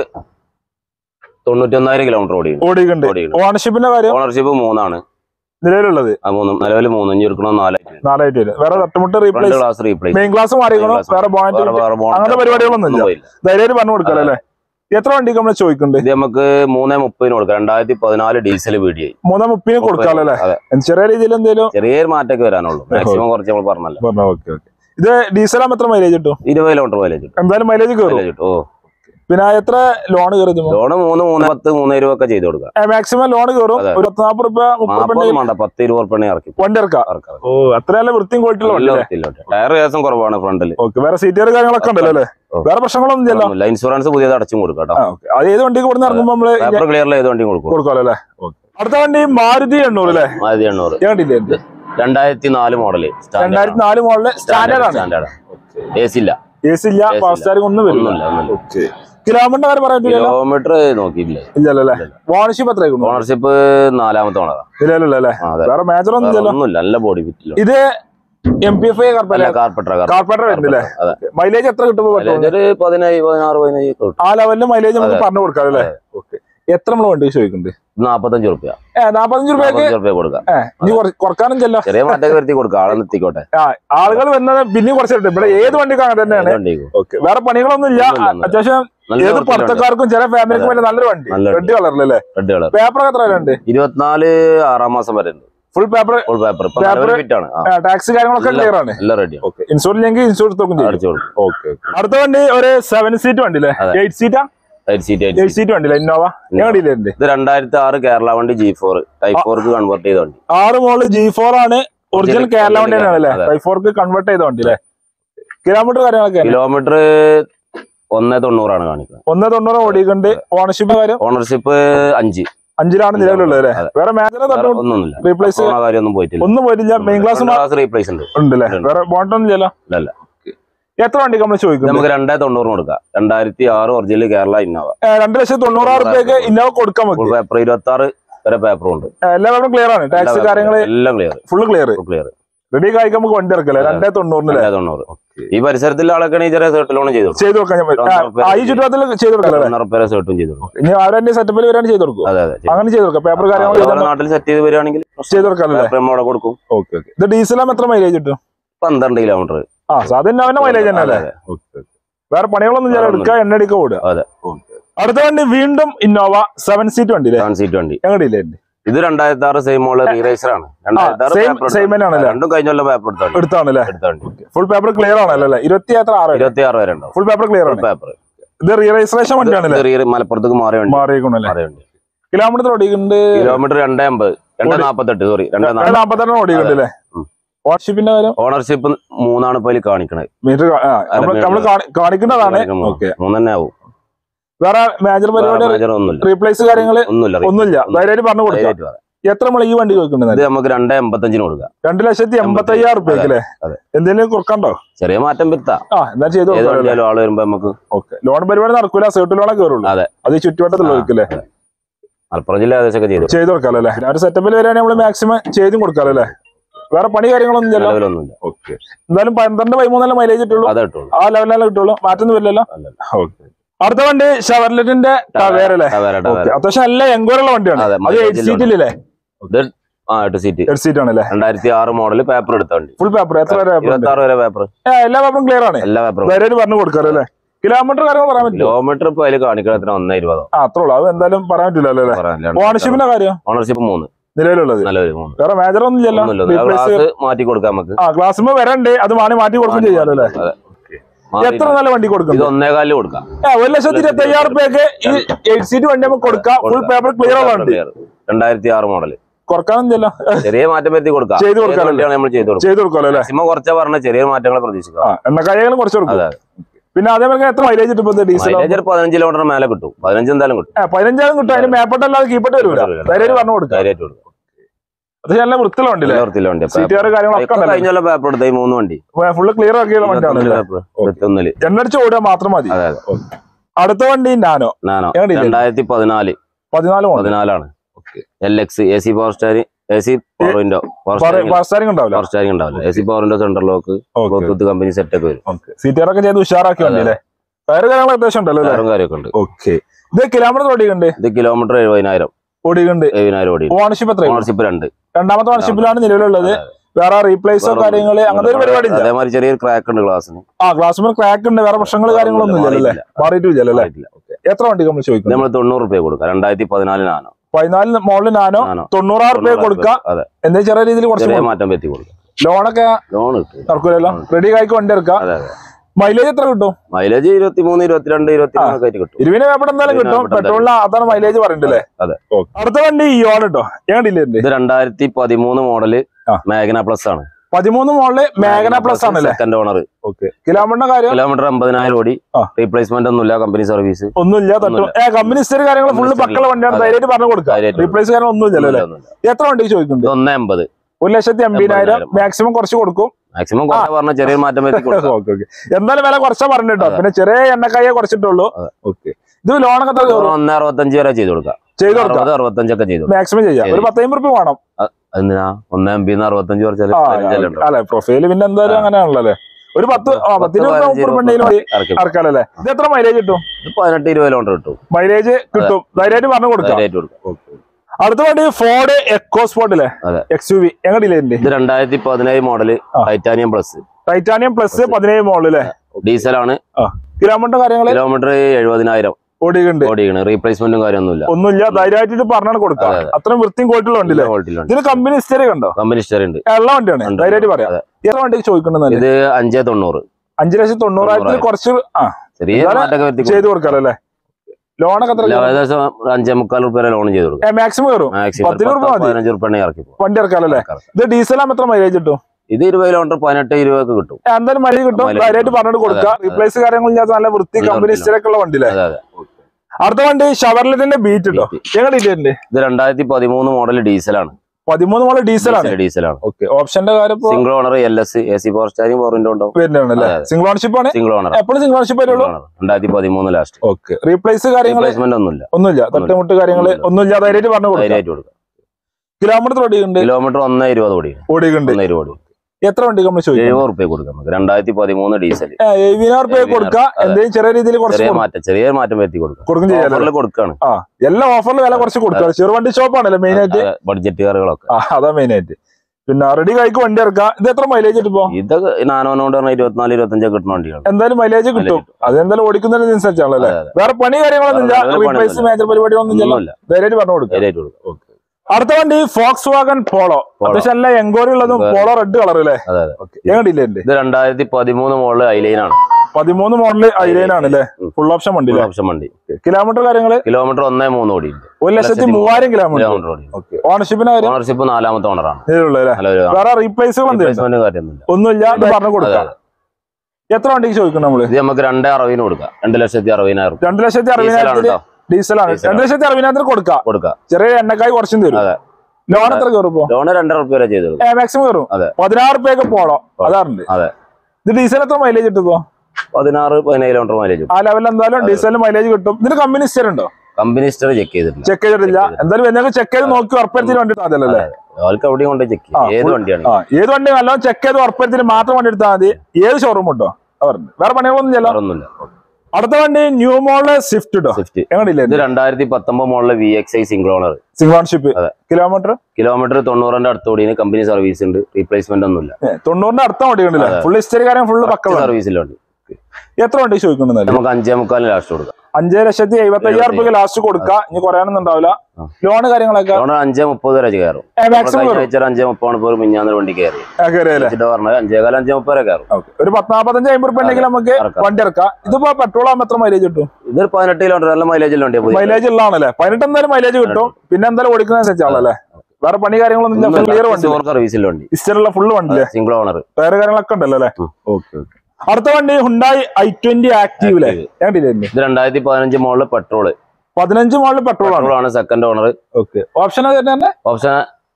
തൊണ്ണൂറ്റി ഒന്നായിരം കിലോമീറ്റർ ഓടിയുണ്ട് ഓടിയുണ്ട് ഓടിയുണ്ട് ഓണർഷിപ്പിന്റെ കാര്യം ഓണർഷിപ്പ് മൂന്നാണ് നിലവിലുള്ളത് ആ മൂന്നും നിലവിൽ മൂന്നഞ്ച് എടുക്കണം നാലായിട്ട് നാലായിട്ട് വരും വേറെ തട്ടുമുട്ട് front replace glass replace main glass മാറിക്കണോ വേറെ ബോണറ്റ് അങ്ങനത്തെ പരിപാടികളൊന്നും ഇല്ല. ധൈര്യമായിട്ട് പറഞ്ഞു കൊടുക്കാം അല്ലേ എത്ര വണ്ടിക്ക് നമ്മൾ ചോദിക്കുന്നുണ്ട് ഇത് നമുക്ക് മൂന്നേ മുപ്പതിന് കൊടുക്കാം രണ്ടായിരത്തി പതിനാല് ഡീസൽ വീഡിയോ മൂന്നാം മുപ്പിന് കൊടുക്കാമല്ലോ അല്ലേ അതെ ചെറിയ രീതിയിൽ എന്തെങ്കിലും ചെറിയൊരു മാറ്റമൊക്കെ വരാനുള്ളൂ മാക്സിമം കുറച്ച് നമ്മൾ പറഞ്ഞല്ലോ പറഞ്ഞോ ഓക്കെ ഓക്കെ ഇത് ഡീസലാകുമ്പോൾ എത്ര മൈലേജ് കിട്ടും ഇരുപത് കിലോമീറ്റർ മൈലേജ് കിട്ടും എന്തായാലും മൈലേജ് കയറും മൈലേജ് കിട്ടും ഓ പിന്നെ എത്ര ലോൺ കയറും ലോണ് മൂന്ന് മൂന്ന് പത്ത് മൂന്ന് ഇരുപത് ഒക്കെ ചെയ്ത് കൊടുക്കാം മാക്സിമം ലോൺ കയറും അതെ. ഒരു പത്ത് നാൽപ്പത് റുപ്യ മുപ്പത് നാൽപ്പത് റുപ്യ വേണ്ട പത്ത് ഇരുപത് ഉറുപ്പണി ഇറക്കി വണ്ടി ഇറക്കാം ഇറക്കാം ഓ അത്ര നല്ല വൃത്തിയും ക്വാളിറ്റി ഉള്ള വണ്ടി ടയർ കേസും കുറവാണ് ഫ്രണ്ടിൽ ഓക്കെ വേറെ സീറ്റുകൾ കാര്യങ്ങളൊക്കെ ഉണ്ടല്ലോ അല്ലേ ഓ. വേറെ പ്രശ്നങ്ങളൊന്നും ഇല്ലല്ലോ ഒന്നുമില്ല. ഇൻഷുറൻസ് പുതിയത് അടച്ചും കൊടുക്കാം കേട്ടോ ആ, okay. അത് ഏത് വണ്ടിക്ക് ഇവിടുന്ന് ഇറങ്ങുമ്പോൾ നമ്മള് പേപ്പർ ക്ലിയറിൽ ഏത് വണ്ടിയും കൊടുക്കും കൊടുക്കാമല്ലോ അല്ലേ അടുത്ത വണ്ടി മാരുതി എണ്ണൂറ് അല്ലേ മാരുതി എണ്ണൂറ് ഞാൻ കണ്ടില്ലേ രണ്ടായിരത്തി നാല് മോഡല് രണ്ടായിരത്തി നാല് മോഡല് സ്റ്റാൻഡേർഡ് ആണ് സ്റ്റാൻഡേർഡ് എ സി ഇല്ല എ സി ഇല്ല ഇല്ല. ഫാസ്റ്റ് ചാർജിംഗ് ഒന്നും വരില്ല ഒന്നുമില്ല ഒന്നുമില്ല കിലോമീറ്റർ കാര്യം പറയാൻ പറ്റില്ലല്ലോ കിലോമീറ്റർ നോക്കിയിട്ടില്ല ഇല്ലല്ലോ അല്ലേ ഓണർഷിപ്പ് എത്രയായിരുന്നു ഓണർഷിപ്പ് നാലാമത്തെ ഓണറാ ഇല്ലല്ലോ അല്ലേ ആ, അതെ വേറെ മേജർ ഒന്നും ഇല്ലല്ലോ ഒന്നുമില്ല നല്ല ബോഡി ഫിറ്റില്ല ഇത് എം പി എഫ് ഐ നല്ല കാർപ്പറ്റർ കാർപ്പറേറ്റർ വരുന്നില്ലേ അതെ മൈലേജ് എത്ര കിട്ടുമ്പോ പറ്റും ഒരു പതിനേഴ് പതിനാറ് പതിനേഴ് ഒക്കെ കിട്ടും ആ ലെവലില് മൈലേജ് നമുക്ക് പറഞ്ഞു കൊടുക്കാം അല്ലേ ഓക്കെ എത്ര നമ്മൾ വണ്ടി ചോദിക്കുന്നുണ്ട് നാപ്പത്തഞ്ച് റുപ്യ ഏ നാപ്പത്തഞ്ച് രൂപയ്ക്ക് നാപ്പത്തഞ്ച് റുപ്യ കൊടുക്കാം ഏ ഇനി കുറ- കുറക്കാനും ചെല്ലോ ചെറിയ മാറ്റം വരുത്തി കൊടുക്കാം ആളെ നിർത്തിക്കോട്ടെ ആ ആളുകൾ വരുന്നത് പിന്നെയും കുറച്ചിട്ട് ഇവിടെ ഏത് വണ്ടിക്കും അങ്ങനെ തന്നെയാണ് ഏത് വണ്ടിക്കും. ഓക്കെ വേറെ പണികളൊന്നും ഇല്ല ഒന്നുമില്ല, ഒന്നുമില്ല. അത്യാവശ്യം നല്ല ഏത് വൃത്തിയുള്ള വണ്ടി. പുറത്തക്കാർക്കും ചില ഫാമിലിക്കും വേണ്ടി നല്ലൊരു വണ്ടി നല്ല റെഡ് കളറിലല്ലേ റെഡ് കളർ പേപ്പർ എത്ര ഉണ്ട് ഇരുപത്തിനാല് ആറാം മാസം വരെ ഉണ്ട് ഫുൾ പേപ്പർ ഫുൾ പേപ്പർ ഇപ്പൊ Paper- നിലവിൽ ഫിറ്റ് ആണ് ആ, ടാക്സ് കാര്യങ്ങളൊക്കെ ഇല്ല. ക്ലിയർ ആണ് എല്ലാം റെഡിയാണ് ഓക്കെ ഇൻഷുറൻസ് ഇല്ലെങ്കിൽ ഇൻഷുറൻസ് നോക്കും ചെയ്യും അടിച്ചു കൊടുക്കും ഓക്കെ അടുത്ത വണ്ടി ഒരു സെവൻ സീറ്റ് വണ്ടി അല്ലേ അതെ. എയ്റ്റ് സീറ്റാ eight seat eight eight seat വണ്ടി അല്ലേ ഇന്നോവ ഞങ്ങളുടെ ഉണ്ട് ഇത് രണ്ടായിരത്തി ആറ് കേരള വണ്ടി ജി ഫോർ ടൈപ്പ് ഫോർക്ക് കൺവേർട്ട് ചെയ്ത വണ്ടി ആറ് മോള് ജി ഫോർ ആണ് ഒറിജിനൽ Original കേരള വണ്ടി തന്നെയാണ് അല്ലേ അതെ. ഫൈവ് ഫോർക്ക് കൺവേർട്ട് ചെയ്ത വണ്ടി അല്ലേ കിലോമീറ്റർ കാര്യങ്ങളൊക്കെ കിലോമീറ്റർ ഒന്നേ തൊണ്ണൂറാണ് കാണിക്കുന്നത് ഒന്ന് തൊണ്ണൂറ് ഓടിക്കുന്നുണ്ട് ഓണർഷിപ്പ് കാര്യം ഓണർഷിപ്പ് അഞ്ച് അഞ്ചിലാണ് നിലവിലുള്ളത് അല്ലേ അതെ. വേറെ മേജർ വേറെ ഒന്നുമില്ല റീപ്ലേസ് കൊറോണ കാര്യമൊന്നും പോയിട്ടില്ല ഒന്നും പോയിട്ടില്ല മെയിൻ ക്ലാസ് ക്ലാസ് റീപ്ലേസ് ഉണ്ട് ഉണ്ട് അല്ലേ ഉണ്ട്. വേറെ ബോണ്ടൊന്നും ഇല്ലല്ലോ ഇല്ലല്ല. എത്ര വണ്ടി നമ്മൾ ഇത് ചോദിക്കുന്നത് നമുക്ക് രണ്ടേ തൊണ്ണൂറിന് കൊടുക്കാം രണ്ടായിരത്തി ആറ് ഒറിജിനൽ കേരള ഇന്നോവ ഏ, രണ്ട് ലക്ഷത്തി തൊണ്ണൂറായിരം റുപ്യക്ക് ഇന്നോവ കൊടുക്കാൻ നമുക്ക് പേപ്പർ ഇരുപത്തി ആറ് വരെ പേപ്പറും ഉണ്ട് എല്ലാ പേപ്പറും ക്ലിയർ ആണ് ടാക്സ് കാര്യങ്ങൾ എല്ലാം clear full clear clear ready കായ്ക്ക് നമുക്ക് വണ്ടി ഇറക്കല്ലേ അതെ. രണ്ടേ തൊണ്ണൂറിന് രണ്ടേ തൊണ്ണൂറ് ഈ പരിസരത്തിലെ ആളൊക്കെ ചെറിയ സേർട്ട് ലോൺ ചെയ്തു കൊടുക്കും ചെയ്ത് കൊടുക്കാൻ ഞാൻ പറ്റും. ആ, ആ, ഈ ചുറ്റുപാടത്തിൽ ചെയ്ത് കൊടുക്കല്ലേ ഒന്നര പേരെ സേർട്ടും ചെയ്തു കൊടുക്കും ഇനി അവരെ സെറ്റപ്പിൽ വരാണ് ചെയ്ത് കൊടുക്കും അതെ അതെ ചെയ്തു. അങ്ങനെ ചെയ്ത് കൊടുക്കാം പേപ്പർ കാര്യങ്ങൾ ആ, അവരുടെ നാട്ടിൽ സെറ്റ് ചെയ്ത് വരികയാണെങ്കിൽ ചെയ്ത് കൊടുക്കാല്ലേ പേപ്പർ നമ്മൾ അവിടെ കൊടുക്കും ഓക്കെ ഓക്കെ ഇത് ഡീസലാകുമ്പോൾ എത്ര മൈലേജ് കിട്ടും പന്ത്രണ്ട് കിലോമീറ്റർ ആ സാധാരണ അവന്റെ മൈലേജ് തന്നെ അല്ലേ വേറെ പണികളൊന്നും ചെയ്യാൻ വേറെ എടുക്കുക എണ്ണ അടിക്കുക ഓടുക അതെ. അടുത്ത വണ്ടി വീണ്ടും ഇന്നോവ സെവൻ സീറ്റ് വണ്ടി അല്ലേ സെവൻ സീറ്റ് വണ്ടി ഞങ്ങളുടെ ഇല്ലേ ഇത് രണ്ടായിരത്തി ആറ് സെയിം മോള് റീറൈസർ ആണ് രണ്ടായിരത്തി ആറ് same- പേപ്പർ same തന്നെയാണല്ലേ? രണ്ടും കഴിഞ്ഞ കൊല്ലം പേപ്പർ എടുത്ത വണ്ടി എടുത്താണല്ലേ എടുത്ത വണ്ടി ഫുൾ പേപ്പർ ക്ലിയർ ആണല്ലോ അല്ലേ ഇരുപത്തി എത്ര ആറ് ഇരുപത്തി ആറ് വരെ ഉണ്ടാവും ഫുൾ പേപ്പർ ക്ലിയർ ആണ് പേപ്പർ ഇത് റീ രജിസ്ട്രേഷൻ വണ്ടിയാണല്ലേ ചെറിയ മലപ്പുറത്തേക്ക് മാറിയ വണ്ടി മാറിയേക്കണല്ലേ മാറിയ വണ്ടി കിലോമീറ്റർ ഓടിക്കുന്നുണ്ട് കിലോമീറ്റർ രണ്ടേ അമ്പത് രണ്ടേ നാപ്പത്തെട്ട് സോറി രണ്ടേ നാപ്പത് നാപ്പത്തെണ്ണം ഓടിക്കുന്നുണ്ട് അല്ലേ ഉം. ഓണർഷിപ്പിന്റെ കാര്യം ഓണർഷിപ്പ് മൂന്നാണ് ഇപ്പൊ ഇതിൽ കാണിക്കണത് മീറ്റർ നമ്മൾ കാണിക്കുന്നതാണ് ഓക്കെ മൂന്നെന്നെ ആവും വേറെ മേജർ പരിപാടി മേജർ ഒന്നുമില്ല റീപ്ലേസ് കാര്യങ്ങള് ഒന്നുമില്ല ഒന്നുമില്ല ധൈര്യമായിട്ട് പറഞ്ഞു കൊടുക്കാം ധൈര്യമായിട്ട് പറയാം. എത്ര നമ്മൾ ഈ വണ്ടി ചോദിക്കുന്നത് ഇത് നമുക്ക് രണ്ടേ എൺപത്തഞ്ചിന് കൊടുക്കാം രണ്ട് ലക്ഷത്തി എൺപത്തി അയ്യായിരം റുപ്യക്ക് അല്ലേ അതെ. എന്തെങ്കിലും കുറക്കണ്ടോ ചെറിയ മാറ്റം വരുത്താം ആ എന്താ ചെയ്ത് ഏത് കൊടുക്കാം വണ്ടിയാലും ആള് വരുമ്പോ നമുക്ക് ഓക്കെ ലോൺ പരിപാടി നടക്കൂല സേർട്ട് ലോണേ കയറുള്ളൂ അതെ. അത് ഈ ചുറ്റുവട്ടത്തുള്ളവർക്കല്ലേ മലപ്പുറം ജില്ല ഏകദേശമൊക്കെ ചെയ്തു ചെയ്ത് കൊടുക്കാലോ അല്ലേ ആ ഒരു സെറ്റപ്പിൽ വരികയാണെങ്കിൽ നമ്മൾ മാക്സിമം ചെയ്തും കൊടുക്കാലോ അല്ലേ വേറെ പണി കാര്യങ്ങളൊന്നും ഇല്ലല്ലോ നിലവിലൊന്നുമില്ല ഓക്കെ എന്തായാലും പന്ത്രണ്ട് പതിമൂന്നല്ല മൈലേജ് കിട്ടുള്ളൂ അതേ ഇട്ടുള്ളൂ ആ ലെവലിലല്ലേ കിട്ടുള്ളൂ മാറ്റൊന്നും വരില്ലല്ലോ അല്ലല്ല. ഓക്കെ അടുത്ത വണ്ടി ഷവർലെറ്റിന്റെ ടവേര അല്ലേ ടവേര, ടവേര. ഓക്കെ അത്യാവശ്യം നല്ല എൻക്വയറുള്ള വണ്ടിയാണ് അതെ, അത് mileage എയ്റ്റ് ഉള്ള സീറ്റിലല്ലേ ഇത് ആ എട്ട് സീറ്റ് എയ്റ്റ് സീറ്റ് ആണല്ലേ രണ്ടായിരത്തി ആറ് മോഡൽ പേപ്പർ എടുത്ത വണ്ടി ഫുൾ പേപ്പർ എത്ര വരെ പേപ്പർ ഇരുപത്തി ആറ് വരെ പേപ്പർ എല്ലാ പേപ്പറും ക്ലിയർ ആണ് എല്ലാ പേപ്പറും ധൈര്യമായിട്ട് പറഞ്ഞു കൊടുക്കാലോ അല്ലേ കിലോമീറ്റർ കാര്യങ്ങൾ പറയാൻ പറ്റില്ല കിലോമീറ്റർ ഇപ്പൊ അതിൽ കാണിക്കണത്തിന് ഒന്നേ ഇരുപതോ ആ അത്രേ ഉള്ളൂ അത് എന്തായാലും പറയാൻ പറ്റില്ലല്ലോ അല്ലേ ഓണർഷിപ്പിന്റെ കാര്യം ഓണർഷിപ്പ് മൂന്ന് നിലവിലുള്ളത് നിലവിൽ മൂന്ന് വേറെ മേജർ ഒന്നും ഇല്ലല്ലോ ഒന്നുമില്ല റീപ്ലേസ് ഗ്ലാസ് മാറ്റി കൊടുക്കാം നമുക്ക് ആ ക്ലാസ്സുമ്പോ വരണ്ട് അത് മാണി മാറ്റി കൊടുക്കും ചെയ്യാലോ അല്ലേ അതെ. മാറ്റി എത്ര നല്ല വണ്ടി ഇത് കൊടുക്കും ഒന്നേകാലില് കൊടുക്കാം ഒരു ലക്ഷത്തി ഇരുപത്തി അയ്യായിരം റുപ്യക്ക് ഈ എയ്റ്റ് സീറ്റ് വണ്ടി നമുക്ക് കൊടുക്കാം ഫുൾ പേപ്പർ ക്ലിയർ ഉള്ള വണ്ടി രണ്ടായിരത്തി ആറ് മോഡൽ കുറക്കാനും ചെല്ലാം ചെറിയ മാറ്റം വരുത്തി കൊടുക്കാം ചെയ്ത് കൊടുക്കാം ഏത് വണ്ടിയാണ് നമ്മൾ ചെയ്ത് കൊടുക്കാം ചെയ്ത് കൊടുക്കാലോ അല്ലേ മാക്സിമം കുറച്ചാ പറഞ്ഞ ചെറിയ മാറ്റങ്ങൾ പ്രതീക്ഷിക്കാം ആ എണ്ണക്കായകളും കുറച്ച് കൊടുക്കും അതെ പിന്നെ അതേപോലെ എത്ര മൈലേജ് കിട്ടും ഡീസൽ മൈലേജ് ഒരു പതിനഞ്ച് കിലോമീറ്റർ മേലെ കിട്ടും പതിനഞ്ച് എന്തായാലും കിട്ടും പതിനഞ്ചായിരം കിട്ടും അതിന് മേപ്പെട്ടല്ലാതെ കീപ്പട്ട് വരില്ല ധൈര്യം പറഞ്ഞു കൊടുക്കാം ധൈര്യമായിട്ട് കൊടുക്കും അത് നല്ല വൃത്തിയുള്ള വണ്ടി നല്ല വൃത്തിയില്ല വണ്ടി സീറ്റുകാർ കാര്യങ്ങളൊക്കെ ഉണ്ടല്ലോ കഴിഞ്ഞ പേപ്പർ എടുത്ത ഈ മൂന്ന് വണ്ടി ഫുള്ള് ക്ലിയർ ആക്കിയുള്ള വണ്ടിയാണ് പേപ്പർ ഇരുപത്തൊന്നില് എണ്ണടിച്ച് ഓടുക മാത്രം മതി അതെ അതെ അടുത്ത വണ്ടി നാനോ നാനോ എവിടെയില്ലേ? രണ്ടായിരത്തി പതിനാല് പതിനാല് മോഡൽ പതിനാലാണ് L X A C power steering A C power window power steering ഫാസ്റ്റാരിങ് ഉണ്ടാവില്ല പവർ സ്റ്റാരിങ് ഉണ്ടാവില്ല A C power window centre lock Bluetooth company set ഒക്കെ വരും സീറ്റുകാരൊക്കെ ചെയ്ത് ഉഷാറാക്കി വണ്ടി അല്ലേ ടയർ കാര്യങ്ങൾ അത്യാവശ്യം ഉണ്ടല്ലോ അല്ലേ വേറെ കാര്യമൊക്കെ ഉണ്ട് ഓക്കെ ഇത് കിലോമീറ്റർ ഓടിക്കുന്നുണ്ട് ഇത് കിലോമീറ്റർ എഴുപതിനായിരം ഓടിക്കുന്നുണ്ട് എഴുപതിനായിരം ഓടി ഓണർഷിപ്പ് എത്രയാണ് ഓണർഷിപ്പ് രണ്ട് രണ്ടാമത്തെ ഓണർഷിപ്പിലാണ് നിലവിലുള്ളത് വേറെ റീപ്ലേസോ വേറെ കാര്യങ്ങള് അങ്ങനത്തെ ഒരു പരിപാടി ഇല്ല അതേമാതിരി ചെറിയൊരു ക്രാക്ക് ഉണ്ട് ഗ്ലാസ്സിന് ആ ഗ്ലാസ് മേൽ ക്രാക്ക് ഉണ്ട് വേറെ പ്രശ്നങ്ങൾ കാര്യങ്ങളൊന്നും ഇല്ലല്ലോ അല്ലേ മാറിയിട്ടും ഇല്ലല്ലോ അല്ലേ ആയിട്ടില്ല. എത്ര വണ്ടി നമ്മൾ ചോദിക്കുന്നത് നമ്മൾ തൊണ്ണൂറ് റുപ്യ കൊടുക്കാം രണ്ടായിരത്തി പതിനാല് നാനോ പതിനാല് മോളിൽ നാനോ നാനോ തൊണ്ണൂറായിരം റുപ്യ കൊടുക്കാം അതെ എന്താ ചെറിയ രീതിയിൽ കുറച്ച് ചെറിയ മാറ്റം പറ്റി കൊടുക്കാം ലോണൊക്കെ ലോൺ കിട്ടും നടക്കൂലല്ലോ റെഡി ആയിക്ക് വണ്ടി എടുക്കാം അതെ അതെ മൈലേജ് എത്ര കിട്ടും മൈലേജ് ഇരുപത്തി മൂന്ന് ഇരുപത്തിരണ്ട് ഇരുപത്തി മൂന്നൊക്കെ ആയിട്ട് കിട്ടും ഇരുവിന് പേപ്പർ എന്തായാലും ഇരുവിന് കിട്ടും പേപ്പർ പെട്രോളിന് അതാണ് മൈലേജ് പറയണ്ടല്ലേ അതെ അടുത്ത വണ്ടി ഇയോൺ കേട്ടോ ഞങ്ങളില്ലേ ഇത് രണ്ടായിരത്തി പതിമൂന്ന് മോഡല് ആ. മാഗ്ന പ്ലസ് ആണ് പതിമൂന്ന് മോളില് മേഘന പ്ലസ് ആണല്ലേ സെക്കൻഡ് ഓണർ ഓക്കെ കിലോമീറ്ററിന്റെ കാര്യം കിലോമീറ്റർ അമ്പതിനായിരം ഓടി ആ. റീപ്ലേസ്മെന്റ് ഒന്നുമില്ല കമ്പനി സർവീസ് ഒന്നുമില്ല തട്ടു ഒന്നുമില്ല. ഏ കമ്പനി ഹിസ്റ്ററി കാര്യങ്ങൾ ഫുള്ള് History പക്കള വണ്ടിയാണ് അതെ. ധൈര്യമായിട്ട് പറഞ്ഞു കൊടുക്കുക ധൈര്യമായിട്ട് റീപ്ലേസ് കാര്യങ്ങൾ ഒന്നുമില്ല അല്ലേ എത്ര വണ്ടിക്ക് ചോദിക്കുന്നുണ്ട് ഇത് ഒന്നേ എൺപത് ഒരു ലക്ഷത്തി എൺപതിനായിരം എൺപതിനായിരം. മാക്സിമം കുറച്ച് കൊടുക്കും മാക്സിമം കുറച്ച് പറഞ്ഞ ചെറിയ മാറ്റം വരുത്തി കൊടുക്കാം ഓക്കെ ഓക്കെ എന്തായാലും വില കുറച്ചാ പറഞ്ഞിട്ടോ അതെ. പിന്നെ ചെറിയ എണ്ണക്കായെ കുറച്ചിട്ടുള്ളൂ അതെ. ഓക്കെ ഇത് ലോണൊക്കെ എത്ര കയറും? ഒന്നേ അറുപത്തഞ്ച് വരെ ചെയ്ത് കൊടുക്കാം ചെയ്ത് കൊടുക്കാം അറുപത് അറുപത്തഞ്ചൊക്കെ ചെയ്തു കൊടുക്കാം. മാക്സിമം ചെയ്യാം ഒരു ശരി. പത്തമ്പത് റുപ്യ വേണം എന്തിനാ ഒന്നേ എംപിന്ന് അറുപത്തഞ്ച് കുറച്ചാൽ ആ, പതിനഞ്ചല്ലേ ഉണ്ടാവും. അല്ലെ പ്രൊഫൈല് പിന്നെ എന്തായാലും ആ. അങ്ങനെയാണല്ലോ അല്ലേ ഒരു പത്ത് ആ പത്ത് പത്തിന് പതിനഞ്ച് മുപ്പത് ഇരുപത് ഉണ്ടെങ്കിലും മതി ഇറക്കി ഇറക്കാലല്ലേ ഇത് എത്ര മൈലേജ് കിട്ടും ഇത് പതിനെട്ട് ഇരുപത് കിലോമീറ്റർ കിട്ടും മൈലേജ് കിട്ടും ധൈര്യമായിട്ട് പറഞ്ഞു കൊടുക്കാം ധൈര്യമായിട്ട് കൊടുക്കാം അടുത്ത വണ്ടി ഫോർഡ് എക്കോ സ്പോർട്ടിലെ അതെ. എക്സ് യു വി എങ്ങനെയില്ലേ ഇതിന്റെ ഇത് രണ്ടായിരത്തി പതിനേഴ് മോഡല് ആ. ടൈറ്റാനിയം പ്ലസ് ടൈറ്റാനിയം പ്ലസ് പതിനേഴ് മോളിലെ ഡീസലാണ് കിലോമീറ്റർ കാര്യങ്ങള് കിലോമീറ്റർ എഴുപതിനായിരം ഓടിയുണ്ട് ഓടിയാണ് റീപ്ലേസ്മെന്റും കാര്യമൊന്നുമില്ല ഒന്നുമില്ല ധൈര്യമായിട്ട് പറഞ്ഞാണ് കൊടുക്കാം അതെ, അതെ. അത്രയും വൃത്തിയും കോയിട്ടുള്ള വണ്ടിയില്ലേ ക്വാളിറ്റിയിലുണ്ട് ഇതിന് കമ്പനി ഹിസ്റ്ററി കണ്ടോ കമ്പനി സ്റ്റർ ഉണ്ട് ഉള്ള വണ്ടിയാണ് ഉണ്ട്. ധൈര്യമായിട്ട് പറയാം അതെ. എത്ര വണ്ടിക്ക് ചോദിക്കണ്ടെന്നല്ലേ ഇത് അഞ്ചേ തൊണ്ണൂറ് അഞ്ചു ലക്ഷത്തി തൊണ്ണൂറായിരത്തിൽ തൊണ്ണൂറായിരം. കുറച്ച് ആ ചെറിയ ഇതാണ് മാറ്റമൊക്കെ വരുത്തി ചെയ്ത് കൊടുക്കാലോ അല്ലേ ലോണൊക്കെ എത്ര കൊടുക്കാം. ഏകദേശം ഒരു അഞ്ചേ മുക്കാൽ റുപ്യ ലോൺ ചെയ്ത് കൊടുക്കാം മാക്സിമം കയറും മാക്സിമം പത്തിന് രൂപ മതി. പതിനഞ്ച് റുപ്യ ഇറക്കി പോകും വണ്ടി ഇറക്കാലോ അല്ലേ ഇത് ഡീസൽ ആകുമ്പോൾ എത്ര മൈലേജ് കിട്ടും ഇത് ഇരുപത് കിലോമീറ്റർ പതിനെട്ട് ഇരുപതൊക്കെ കിട്ടും ഏ, എന്തായാലും മൈലേജ് കിട്ടും Mileage ധൈര്യമായിട്ട് പറഞ്ഞിട്ട് കൊടുക്കാം അതെ, അതെ. റീപ്ലേസ് കാര്യങ്ങളില്ലാത്ത നല്ല വൃത്തി നല്ല കമ്പനി വൃത്തിയില്ല. ഹിസ്റ്ററി ഒക്കെ ഉള്ള വണ്ടിയില്ലേ അതെ അതെ അടുത്ത വണ്ടി ഷവർലറ്റിന്റെ ബീറ്റ് കേട്ടോ എങ്ങനെ ഇല്ലേ ഇത് രണ്ടായിരത്തി പതിമൂന്ന് മോഡൽ ഡീസലാണ് പതിമൂന്ന് മോള് ഡീസലാണ് ഡീസലാണ് ഓക്കെ ഓപ്ഷന്റെ കാര്യം ഇപ്പൊ single owner L S A C power steering power window ഉണ്ടാവും വരുന്നതാണല്ലേ അതെ, അതെ. സിംഗിൾ ഓൺഷിപ്പ് ആണ് സിംഗിൾ ഓണർ എപ്പോഴും സിംഗിൾ ഓൺഷിപ്പ് വരുള്ളൂ രണ്ടായിരത്തി പതിമൂന്ന് ലാസ്റ്റ് ഓക്കെ റീപ്ലേസ് കാര്യങ്ങൾ റീപ്ലേസ്മെന്റ് ഒന്നുമില്ല ഒന്നുമില്ല തട്ടുമുട്ട് കാര്യങ്ങള് ഒന്നുമില്ല. ഒന്നുമില്ല ധൈര്യമായിട്ട് പറഞ്ഞു കൊടുക്കാം ധൈര്യമായിട്ട് കൊടുക്കാം കിലോമീറ്റർ ഓടിയുണ്ട് കിലോമീറ്റർ ഒന്നേ ഇരുപത് ഓടി ഓടിയുണ്ട് ഒന്നേ ഇരുപത് ഓടി എത്ര വണ്ടി നമ്മൾ ചോദിക്കും എഴുപത് റുപ്യ കൊടുക്കാം നമുക്ക് രണ്ടായിരത്തി പതിമൂന്ന് ഡീസൽ എഴുപതിനായിരം റുപ്യ എഴുപതിനായിരം. കൊടുക്കുക അതെ. എന്തെങ്കിലും ചെറിയ രീതിയിൽ കുറച്ച് ചെറിയ കൊടുക്കും. മാറ്റം ചെറിയ മാറ്റം വരുത്തി കൊടുക്കാം കൊടുക്കും ചെയ്യാലോ ഓഫറിൽ കൊടുക്കാണ് ആ എല്ലാ ഓഫറിലും വില കുറച്ച് കൊടുക്കുക ചെറുവണ്ടി ഷോപ്പാണല്ലോ മെയിൻ ആയിട്ട് ബഡ്ജറ്റ് കാറുകളൊക്കെ ആ അതാ മെയിൻ ആയിട്ട് പിന്നെ റെഡി കൈക്ക് വണ്ടി ഇറക്കാം ഇത് എത്ര മൈലേജ് കിട്ടുമ്പോ ഇതൊക്കെ നാനോനോട് പറഞ്ഞാൽ ഇരുപത്തിനാല് ഇരുപത്തഞ്ചൊക്കെ കിട്ടുന്ന വണ്ടിയാണ് എന്തായാലും മൈലേജ് കിട്ടും അത് എന്തായാലും ഓടിക്കുന്നതിനനുസരിച്ചാണല്ലോ അല്ലേ അതെ, അതെ. വേറെ പണി കാര്യങ്ങളൊന്നും ഇല്ല വേറെ പണിയൊന്നും റീപ്ലേസ് ഇല്ല. മേജർ പരിപാടികളൊന്നും ഇല്ല ഒന്നുമില്ല ധൈര്യമായിട്ട് പറഞ്ഞു കൊടുക്കുക ധൈര്യമായിട്ട് കൊടുക്കാം അടുത്ത വണ്ടി ഫോക്സ് വാഗൻ പോളോ അത്യാവശ്യം നല്ല എൻക്വയറി ഉള്ളതും അതെ. പോളോ റെഡ് കളർ അല്ലേ അതെ അതെ എങ്ങനെയില്ലേ എന്റെ ഇത് രണ്ടായിരത്തി പതിമൂന്ന് മോഡല് ഐലൈനാണ് പതിമൂന്ന് മോഡല് ഐലൈൻ ആണ് അല്ലേ ഉം. ഫുൾ ഓപ്ഷൻ വണ്ടി അല്ലേ ഓപ്ഷൻ വണ്ടി കിലോമീറ്റർ കാര്യങ്ങള് കിലോമീറ്റർ ഒന്നേ മൂന്ന് ഓടി ഒരു ലക്ഷത്തി മൂവായിരം കിലോമീറ്റർ കിലോമീറ്റർ ഓടി ഓക്കെ ഓണർഷിപ്പിന് കാര്യം ഓണർഷിപ്പ് നാലാമത്തെ ഓണറാണ് ഇതിലുള്ളൂ അല്ലേ നല്ലൊരു വേറെ റീപ്ലേസുകൾ എന്തെങ്കിലും റീപ്ലേസ്മെന്റ് കാര്യമൊന്നുമില്ല ഒന്നുമില്ല അത് പറഞ്ഞു കൊടുക്കാം അതെ, എത്ര വണ്ടിക്ക് ചോദിക്കണം നമ്മള് ഇത് നമുക്ക് രണ്ടേ അറുപതിന് കൊടുക്കാം രണ്ട് ലക്ഷത്തി അറുപതിനായിരം റുപ്യ രണ്ട് ലക്ഷത്തി ഡീസലാണ് അറുപതിനായിരത്തിന് കേട്ടോ ഡീസലാണ് ഡീസലാണ്. രണ്ട് ലക്ഷത്തി അറുപതിനായിരത്തിന് കൊടുക്കാം കൊടുക്കാം ചെറിയ എണ്ണക്കായി കുറച്ചും തരും അതെ. ലോൺ എത്ര കയറും ഇപ്പൊ ലോണ് രണ്ടര റുപ്യ വരെ ചെയ്ത് കൊടുക്കും മാക്സിമം കയറും അതെ. പതിനാറ് റുപ്യൊക്കെ പോളോ അതാറുണ്ട് അതെ. ഇത് ഡീസൽ എത്ര മൈലേജ് കിട്ടും ഇപ്പൊ പതിനാറ് പതിനേഴ് കിലോമീറ്റർ മൈലേജ് ആ ലെവലിൽ എന്തായാലും ഡീസലിന് മൈലേജ് കിട്ടും ഇതിന് കമ്പനി ഹിസ്റ്റർ ഉണ്ടോ കമ്പനി ഹിസ്റ്ററി ചെക്ക് ചെയ്തിട്ടില്ല ചെക്ക് ചെയ്തിട്ടില്ല എന്തായാലും എന്തെങ്കിലും ചെക്ക് ചെയ്ത് നോക്കി ഉറപ്പെടുത്തിന് വേണ്ടി അതല്ലേ അവർക്ക് എവിടെയും കൊണ്ട് ചെക്ക് ആ, ചെയ്യും ഏത് full- വണ്ടിയാണ് ആ ഏത് വണ്ടി നല്ലോണം ചെക്ക് ചെയ്ത് ഉറപ്പെടുത്തിന് മാത്രം വണ്ടി എടുത്താൽ മതി ഏത് ഷോറൂം കിട്ടോ അവരുണ്ട് വേറെ പണികളൊന്നും ചെയ്യല്ലോ വേറൊന്നുമില്ല അടുത്ത വണ്ടി ന്യൂ മോളില് സ്വിഫ്റ്റ് കിട്ടോ സ്വിഫ്റ്റ് എങ്ങനെയില്ലേ ഇത് രണ്ടായിരത്തി പത്തൊമ്പത് model V X I single owner single ownership അതെ. കിലോമീറ്റർ കിലോമീറ്റർ തൊണ്ണൂറിന്റെ അടുത്തോടിന് കമ്പനി സർവീസ് ഉണ്ട് റീപ്ലേസ്മെന്റ് ഒന്നുമില്ല തൊണ്ണൂറിന്റെ അടുത്ത വണ്ടി കണ്ടില്ലേ അതെ. ഫുൾ ഹിസ്റ്ററി കാര്യം ഫുള്ള് പക്കളാണ് സർവീസിലുണ്ട് എത്ര വണ്ടി ചോദിക്കുന്നുണ്ടല്ലേ നമുക്ക് അഞ്ചേ മുക്കാലിന് ലാസ്റ്റ് കൊടുക്കാം അഞ്ച് ലക്ഷത്തി എഴുപത്തി അയ്യായിരം രൂപ ലാസ്റ്റ് കൊടുക്കുക ഇനി കുറയാനൊന്നും ഉണ്ടാവില്ല ആ. ലോണ് കാര്യങ്ങളൊക്കെ ലോണ് അഞ്ചേ മുപ്പത് വരെ കയറും മാക്സിമം കഴിഞ്ഞ ആഴ്ച ഒരു അഞ്ചേ മുപ്പാണ് ഇപ്പോൾ മിഞ്ഞാന്ന് വണ്ടി കയറി കയറിയല്ലേ വെച്ചിട്ട് പറഞ്ഞത് അഞ്ചേകാലം അഞ്ചേ മുപ്പത് വരെ കയറും ഓക്കെ ഒരു പത്ത് നാപ്പത്തഞ്ച് അമ്പത് രൂപ ഉണ്ടെങ്കിൽ നമുക്ക് ഇറക്കാം. വണ്ടി ഇറക്കാം ഇതിപ്പോ പെട്രോൾ ആകുമ്പോൾ എത്ര മൈലേജ് കിട്ടും ഇതൊരു പതിനെട്ട് കിലോമീറ്റർ നല്ല മൈലേജിൽ വണ്ടിയാ പുതിയ മൈലേജ് ഉള്ളതാണല്ലേ പതിനെട്ട് എന്തായാലും മൈലേജ് കിട്ടും പിന്നെ എന്തായാലും ഓടിക്കുന്നതനുസരിച്ചാണല്ലേ വേറെ പണി കാര്യങ്ങളൊന്നും ഇല്ല ക്ലിയർ വണ്ടി സർവീസിൽ വണ്ടി ഹിസ്റ്ററിയുള്ള ഫുള്ള് വണ്ടി സിംഗിൾ ഓണർ ടയർ കാര്യങ്ങളൊക്കെ ഉണ്ടല്ലോ അല്ലേ ഉം. ഓക്കെ ഓക്കെ അടുത്ത വണ്ടി ഹുണ്ടായി ഐ ട്വന്റി ആക്റ്റീവ് അല്ലേ എങ്ങനെയില്ലേ ഇത് രണ്ടായിരത്തി പതിനഞ്ച് മോളില് പെട്രോള് പതിനഞ്ച് മോളിൽ പെട്രോൾ ആണ് പെട്രോൾ ആണ് സെക്കൻഡ് ഓണർ ഓക്കെ ഓപ്ഷൻ തന്നെ ഓപ്ഷൻ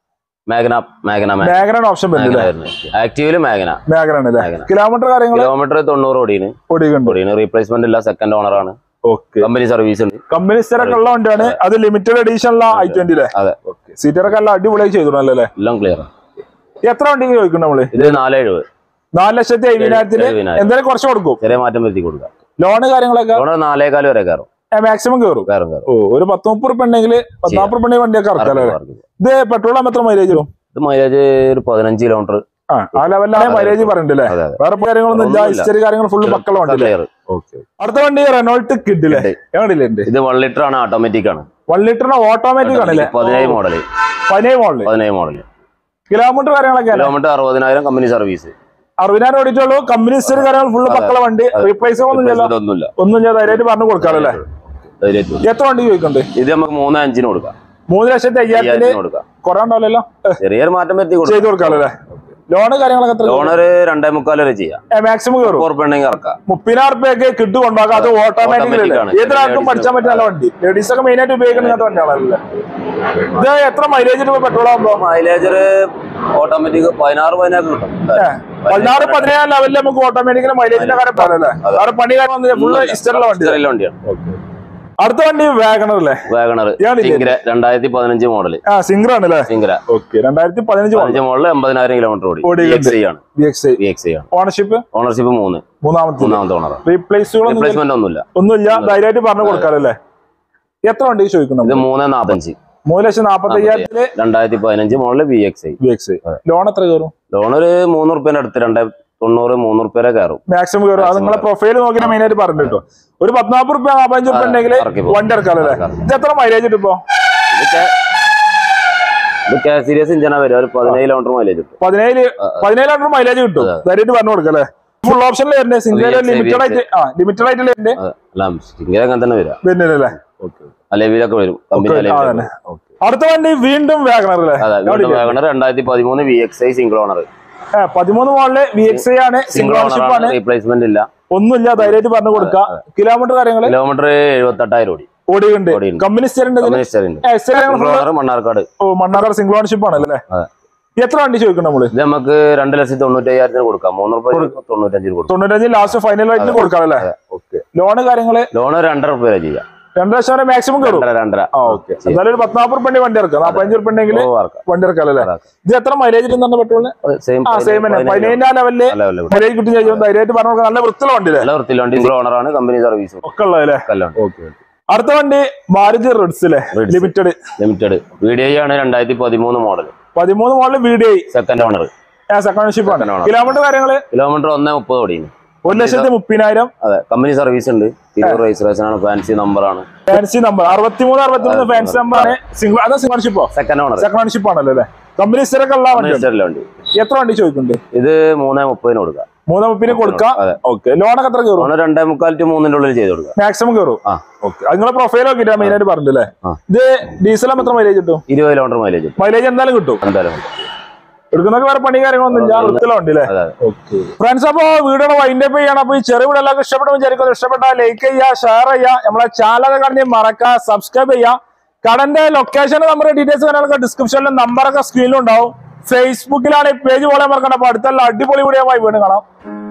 മാഗ്ന മാഗ്ന മേഖലാണ് ഓപ്ഷൻ വരുന്നത് ആക്റ്റീവില് മാഗ്ന മേഖലാണ് അല്ലേ മാഗ്ന. കിലോമീറ്റർ കാര്യങ്ങൾ കിലോമീറ്റർ തൊണ്ണൂറ് ഓടിയാണ് ഓടിക്കുന്നുണ്ട് ഓടിയാണ് റീപ്ലേസ്മെന്റ് ഇല്ല സെക്കൻഡ് ഓണർ ആണ് ഓക്കെ കമ്പനി സർവീസ് ഉണ്ട് കമ്പനി സ്ഥിരമൊക്കെ ഉള്ള വണ്ടിയാണ് അത് ലിമിറ്റഡ് എഡീഷനിലുള്ള ഐ ട്വന്റി അല്ലേ അതെ സീറ്ററൊക്കെ എല്ലാം അടിപൊളിയായി ചെയ്തിട്ടുണ്ടല്ലോ അല്ലേ എല്ലാം ക്ലിയർ എത്ര വണ്ടിക്ക് ചോദിക്കണം നമ്മള് ഇത് നാല് എഴുപത് നാല് ലക്ഷത്തി എഴുപതിനായിരത്തിന് എഴുപതിനായിരം. എന്തായാലും കുറച്ച് കൊടുക്കും ചെറിയ മാറ്റം വരുത്തി കൊടുക്കാം ലോണ് കാര്യങ്ങളൊക്കെ ലോണ് നാലേകാല് വരെ കയറും മാക്സിമം കയറും കയറും കയറും ഓ ഒരു പത്ത് മുപ്പത് റുപ്യ ഉണ്ടെങ്കിൽ പത്താപ്പത് റുപ്യ വണ്ടിയൊക്കെ ഇറക്കാം അല്ലേ ഇറക്കും. ഇത് പെട്രോൾ ആകുമ്പോൾ എത്ര മൈലേജ് വരും ഇത് മൈലേജ് ഒരു പതിനഞ്ച് കിലോമീറ്റർ ആ ആ ലെവലിലാണ് മൈലേജ് പറയുന്നുണ്ട് അല്ലേ അതെ അതെ വേറെ കാര്യങ്ങളൊന്നും ഇല്ല ഒന്നുമില്ല. ഹിസ്റ്ററി കാര്യങ്ങൾ ഫുള്ള് മക്കള വണ്ടി ക്ലിയർ അടുത്ത വണ്ടി റെനോൾട്ട് കിഡ് അല്ലേ Kid. എങ്ങനെയില്ലേ ഉണ്ട് ഇത് വൺ ലിറ്റർ ആണ് ഓട്ടോമാറ്റിക് ആണ് വൺ ലിറ്ററിന് ഓട്ടോമാറ്റിക് ആണല്ലേ പതിനേഴ് മോഡല് പതിനേഴ് മോഡല് പതിനേഴ് മോഡല് കിലോമീറ്റർ കാര്യങ്ങളൊക്കെ അല്ലേ കിലോമീറ്റർ അറുപതിനായിരം കമ്പനി സർവീസ് അറുപതിനായിരം ഓടിയിട്ടുള്ളൂ കമ്പനി ഹിസ്റ്ററി കാര്യങ്ങൾ ഫുള്ള് മക്കള വണ്ടി റീപ്ലേസ് ഒന്നും ഇല്ലല്ലോ ഇതൊന്നുമില്ല ഒന്നും ഞാൻ ധൈര്യമായിട്ട് പറഞ്ഞു കൊടുക്കാറല്ലേ ധൈര്യമായിട്ട് എത്ര വണ്ടി ചോദിക്കുന്നുണ്ട് ഇത് നമുക്ക് മൂന്ന് അഞ്ചിന് കൊടുക്കാം മൂന്ന് ലക്ഷത്തി അയ്യായിരത്തിന് അയ്യായിരത്തിന് കൊടുക്കാം കുറേ ഉണ്ടാവില്ലല്ലോ ചെറിയൊരു മാറ്റം വരുത്തി കൊടുക്കാം ചെയ്ത് കൊടുക്കാമല്ലേ ലോണ് കാര്യങ്ങളൊക്കെ എത്ര ലോൺ ഒരു രണ്ടേ മുക്കാൽ വരെ ചെയ്യാം മാക്സിമം കയറും ഉറപ്പുണ്ടെങ്കിൽ ഇറക്കാം മുപ്പതിനായിരം റുപ്യൊക്കെ കിട്ടു കൊണ്ടാക്കാം അത് ഓട്ടോമാറ്റിക് Automatic ആണ്. ഏതൊരാൾക്കും പഠിച്ചാൻ പറ്റിയ നല്ല വണ്ടി ലേഡീസ് ഒക്കെ മെയിൻ ആയിട്ട് ഉപയോഗിക്കുന്ന ഇങ്ങനത്തെ വണ്ടിയാണല്ലേ ഇത് എത്ര മൈലേജ് പെട്രോൾ ആകുമ്പോ മൈലേജ് ഒരു ഓട്ടോമാറ്റിക് പതിനാറ് പതിനാറ് കിട്ടും പതിനാറ് പതിനേഴ് ലെവലിൽ നമുക്ക് ഓട്ടോമാറ്റിക്കലി മൈലേജിന്റെ കാര്യം പറയാല്ലേ വേറെ പണി കാര്യം വന്നില്ല ഫുള്ള് ഇഷ്ടമുള്ള വണ്ടി ചെറിയ വണ്ടിയാണ് അടുത്ത വണ്ടി വാഗണർ അല്ലേ വാഗണർ ഇയാളില്ലേ? സിംഗ്ര രണ്ടായിരത്തി പതിനഞ്ച് മോഡൽ ആ സിംഗർ ആണ് അല്ലേ സിംഗ്ര ഓക്കെ രണ്ടായിരത്തി പതിനഞ്ച് പതിനഞ്ച് മോഡൽ എൺപതിനായിരം കിലോമീറ്റർ ഓടി ഓടിയിട്ടുണ്ട്. VXI ആണ് ബി എക്സ് ഐ VXI ആണ് ഓണർഷിപ്പ് ഓണർഷിപ്പ് മൂന്ന് മൂന്നാമത്തെ മൂന്നാമത്തെ ഓണർ റീപ്ലേസുകളൊന്നും റീപ്ലേസ്മെന്റ് ഒന്നുമില്ല ഒന്നുമില്ല ധൈര്യമായിട്ട് പറഞ്ഞു കൊടുക്കാറല്ലേ എത്ര വണ്ടി ചോദിക്കണം ഇത് മൂന്ന് നാപ്പത്തഞ്ച് മൂന്ന് ലക്ഷം നാപ്പത്തി അയ്യായിരത്തില് രണ്ടായിരത്തി പതിനഞ്ച് model V X I B X I loan എത്ര കയറും ലോൺ ഒരു മൂന്ന് റുപ്യേന്റെ അടുത്ത് രണ്ടേ തൊണ്ണൂറ് മൂന്ന് റുപ്യ കയറും മാക്സിമം കയറും അത് നിങ്ങളെ പ്രൊഫൈൽ നോക്കിയാൽ മെയിൻ ആയിട്ട് പറഞ്ഞു കേട്ടോ ഒരു പത്നാപ്പത് റുപ്യ നാപ്പത്തഞ്ച് റുപ്യ ഉണ്ടെങ്കിൽ ഇറക്കി പോകും. വണ്ടി ഇറക്കാമല്ലേ ഇറക്കാം. ഇത് എത്ര മൈലേജ് കിട്ടും ഇതൊക്കെ ഇതൊക്കെ സീരിയസ് ഇഞ്ചനാ വരും ഒരു പതിനേഴ് കിലോമീറ്റർ മൈലേജ് കിട്ടും പതിനേഴ് പതിനേഴ് മൈലേജ് കിട്ടും ധൈര്യമായിട്ട് പറഞ്ഞു കൊടുക്കല്ലേ ഫുൾ ഓപ്ഷനിൽ വരുന്നത് സിംഗിൾ VXI, ലിമിറ്റഡ് ആയിട്ട് ആ ലിമിറ്റഡ് ആയിട്ട് വരുന്നത് അല്ല സിംഗിൾ അങ്ങനെ തന്നെ വരാം വരുന്നില്ലല്ലേ അലേവിലൊക്കെ വരും കമ്പനി ആ, അലേവിലൊക്കെ തന്നെ. വരും. അടുത്ത വണ്ടി വീണ്ടും വാഗണർ അല്ലേ അതെ വീണ്ടും വാഗണർ രണ്ടായിരത്തി പതിമൂന്ന് V X I single owner ഏ, പതിമൂന്ന് മോളില് വി എക്സ് ഐ ആണ് സിംഗിൾ സിംഗിൾ ഓണർഷിപ്പ് ഓണർ ആണ് റീപ്ലേസ്മെന്റ് ഇല്ല ഒന്നുമില്ല ധൈര്യമായിട്ട് പറഞ്ഞു കൊടുക്കാം കിലോമീറ്റർ കാര്യങ്ങള് കിലോമീറ്റർ എഴുപത്തെട്ടായിരം ഓടി ഓടിയുണ്ട് ഓടിയുണ്ട്. കമ്പനി സ്റ്റേറിന്റെ company steering single owner Mannarkkad Mannar single ownership ആണല്ലേ അതെ. എത്ര വണ്ടി ചോദിക്കണം നമ്മള് ഇത് നമുക്ക് രണ്ട് ലക്ഷത്തി തൊണ്ണൂറ്റി അയ്യായിരത്തിന് കൊടുക്കാം മൂന്ന് റുപ്യ തൊണ്ണൂറ്റഞ്ചിന് കൊടുക്കാം തൊണ്ണൂറ്റഞ്ച് ലാസ്റ്റ് ഫൈനൽ റേറ്റിന് കൊടുക്കാം അല്ലേ ഓക്കെ ലോണ് കാര്യങ്ങള് ലോൺ രണ്ടര റുപ്യ വരെ ചെയ്യാം രണ്ടര ലക്ഷം വരെ മാക്സിമം കയറും രണ്ടര രണ്ടര ആ ഓക്കെ എന്തായാലും ഒരു പത്നാപ്പത് റുപ്യ വണ്ടി ഇറക്കാം നാപ്പത്തഞ്ച് റുപ്യ ഉണ്ടെങ്കിൽ ഓ ഇറക്കാം വണ്ടി ഇറക്കാം അല്ലേ ഇറക്കാം. ഇത് എത്ര മൈലേജ് കിട്ടുന്നുണ്ട് പെട്രോളിന് സെയിം ആ സെയിം തന്നെ പതിനേഴാം ലെവലില് നല്ല വില കിട്ടും. മൈലേജ് കിട്ടും ചെയ്യും ധൈര്യമായിട്ട് പറഞ്ഞു കൊടുക്കാം നല്ല വൃത്തിയുള്ള വണ്ടി അല്ലേ നല്ല വൃത്തിയില്ല വണ്ടി സിംഗിൾ ഓണറാണ് കമ്പനി സർവീസ് ഒക്കെ ഉള്ളതല്ലേ കല്ലാണ് അടുത്ത വണ്ടി മാരുതി റിഡ്സ് അല്ലേ Ritz. Limited limited V D I ആണ് രണ്ടായിരത്തി പതിമൂന്ന് മോഡൽ പതിമൂന്ന് model V D second owner I സെക്കൻഡ്ഷിപ്പ് ആണ് Second owner. കിലോമീറ്റർ കാര്യങ്ങള് കിലോമീറ്റർ ഒന്നേ മുപ്പത് ഓടിയാണ് ഒരു ലക്ഷത്തി മുപ്പതിനായിരം അതെ കമ്പനി സർവീസ് ഉണ്ട് തിരൂർ രജിസ്ട്രേഷൻ ആണ് ഫാൻസി നമ്പർ ആണ് ഫാൻസി നമ്പർ അറുപത്തിമൂന്ന് അറുപത്തിമൂന്ന് ഫാൻസി നമ്പർ ആണ് സിംഗിൾ അത് സിംഗിൾഷിപ്പോ സെക്കൻഡ് ഓണർ സെക്കൻഡ്ഷിപ്പ് ആണല്ലോ അല്ലേ കമ്പനി സ്ഥിരമൊക്കെ ഉള്ള വണ്ടി വണ്ടി എത്ര വണ്ടി ചോദിക്കുന്നുണ്ട് ഇത് മൂന്നേ മുപ്പതിന് കൊടുക്കാം മൂന്ന് മുപ്പിന് കൊടുക്കാം അതെ. ഓക്കെ ലോണൊക്കെ എത്ര കയറും ലോണ് രണ്ടേ മുക്കാൽ ടു മൂന്നിന്റെ ഉള്ളിൽ ചെയ്ത് കൊടുക്കാം മാക്സിമം കയറും ആ ഓക്കെ അത് നിങ്ങളെ പ്രൊഫൈൽ നോക്കിട്ടാ മെയിൻ ആയിട്ട് പറഞ്ഞില്ലേ ആ. ഇത് ഡീസൽ എത്ര മൈലേജ് കിട്ടും ഇരുപത് കിലോമീറ്റർ മൈലേജ് മൈലേജ് എന്തായാലും കിട്ടും എന്തായാലും എടുക്കുന്നൊക്കെ വേറെ പണി കാര്യങ്ങളൊന്നും ഇല്ല വൃത്തിയുള്ള വണ്ടി അല്ലേ അതെ അതെ ഫ്രണ്ട്സ് അപ്പോ വീഡിയോ വൈൻഡ് അപ്പ് ചെയ്യണം അപ്പൊ ഈ ചെറിയ വീഡിയോ എല്ലാവർക്കും ഇഷ്ടപ്പെടും വിചാരിക്കുന്നു ഇഷ്ടപ്പെട്ടാൽ ലൈക്ക് ചെയ്യുക ഷെയർ ചെയ്യുക നമ്മളെ ചാനൽ കാണി മറക്കുക സബ്സ്ക്രൈബ് ചെയ്യുക കടന്റെ ലൊക്കേഷൻ നമ്മുടെ ഡീറ്റെയിൽസ് കാര്യങ്ങളൊക്കെ ഡിസ്ക്രിപ്ഷനിലും നമ്പറൊക്കെ സ്ക്രീനിലും ഉണ്ടാവും ഫേസ്ബുക്കിലാണ് ഈ പേജ് പോലെ മറക്കണം അപ്പൊ അടുത്തുള്ള അടിപൊളി വീഡിയോ വീണ്ടും കാണാം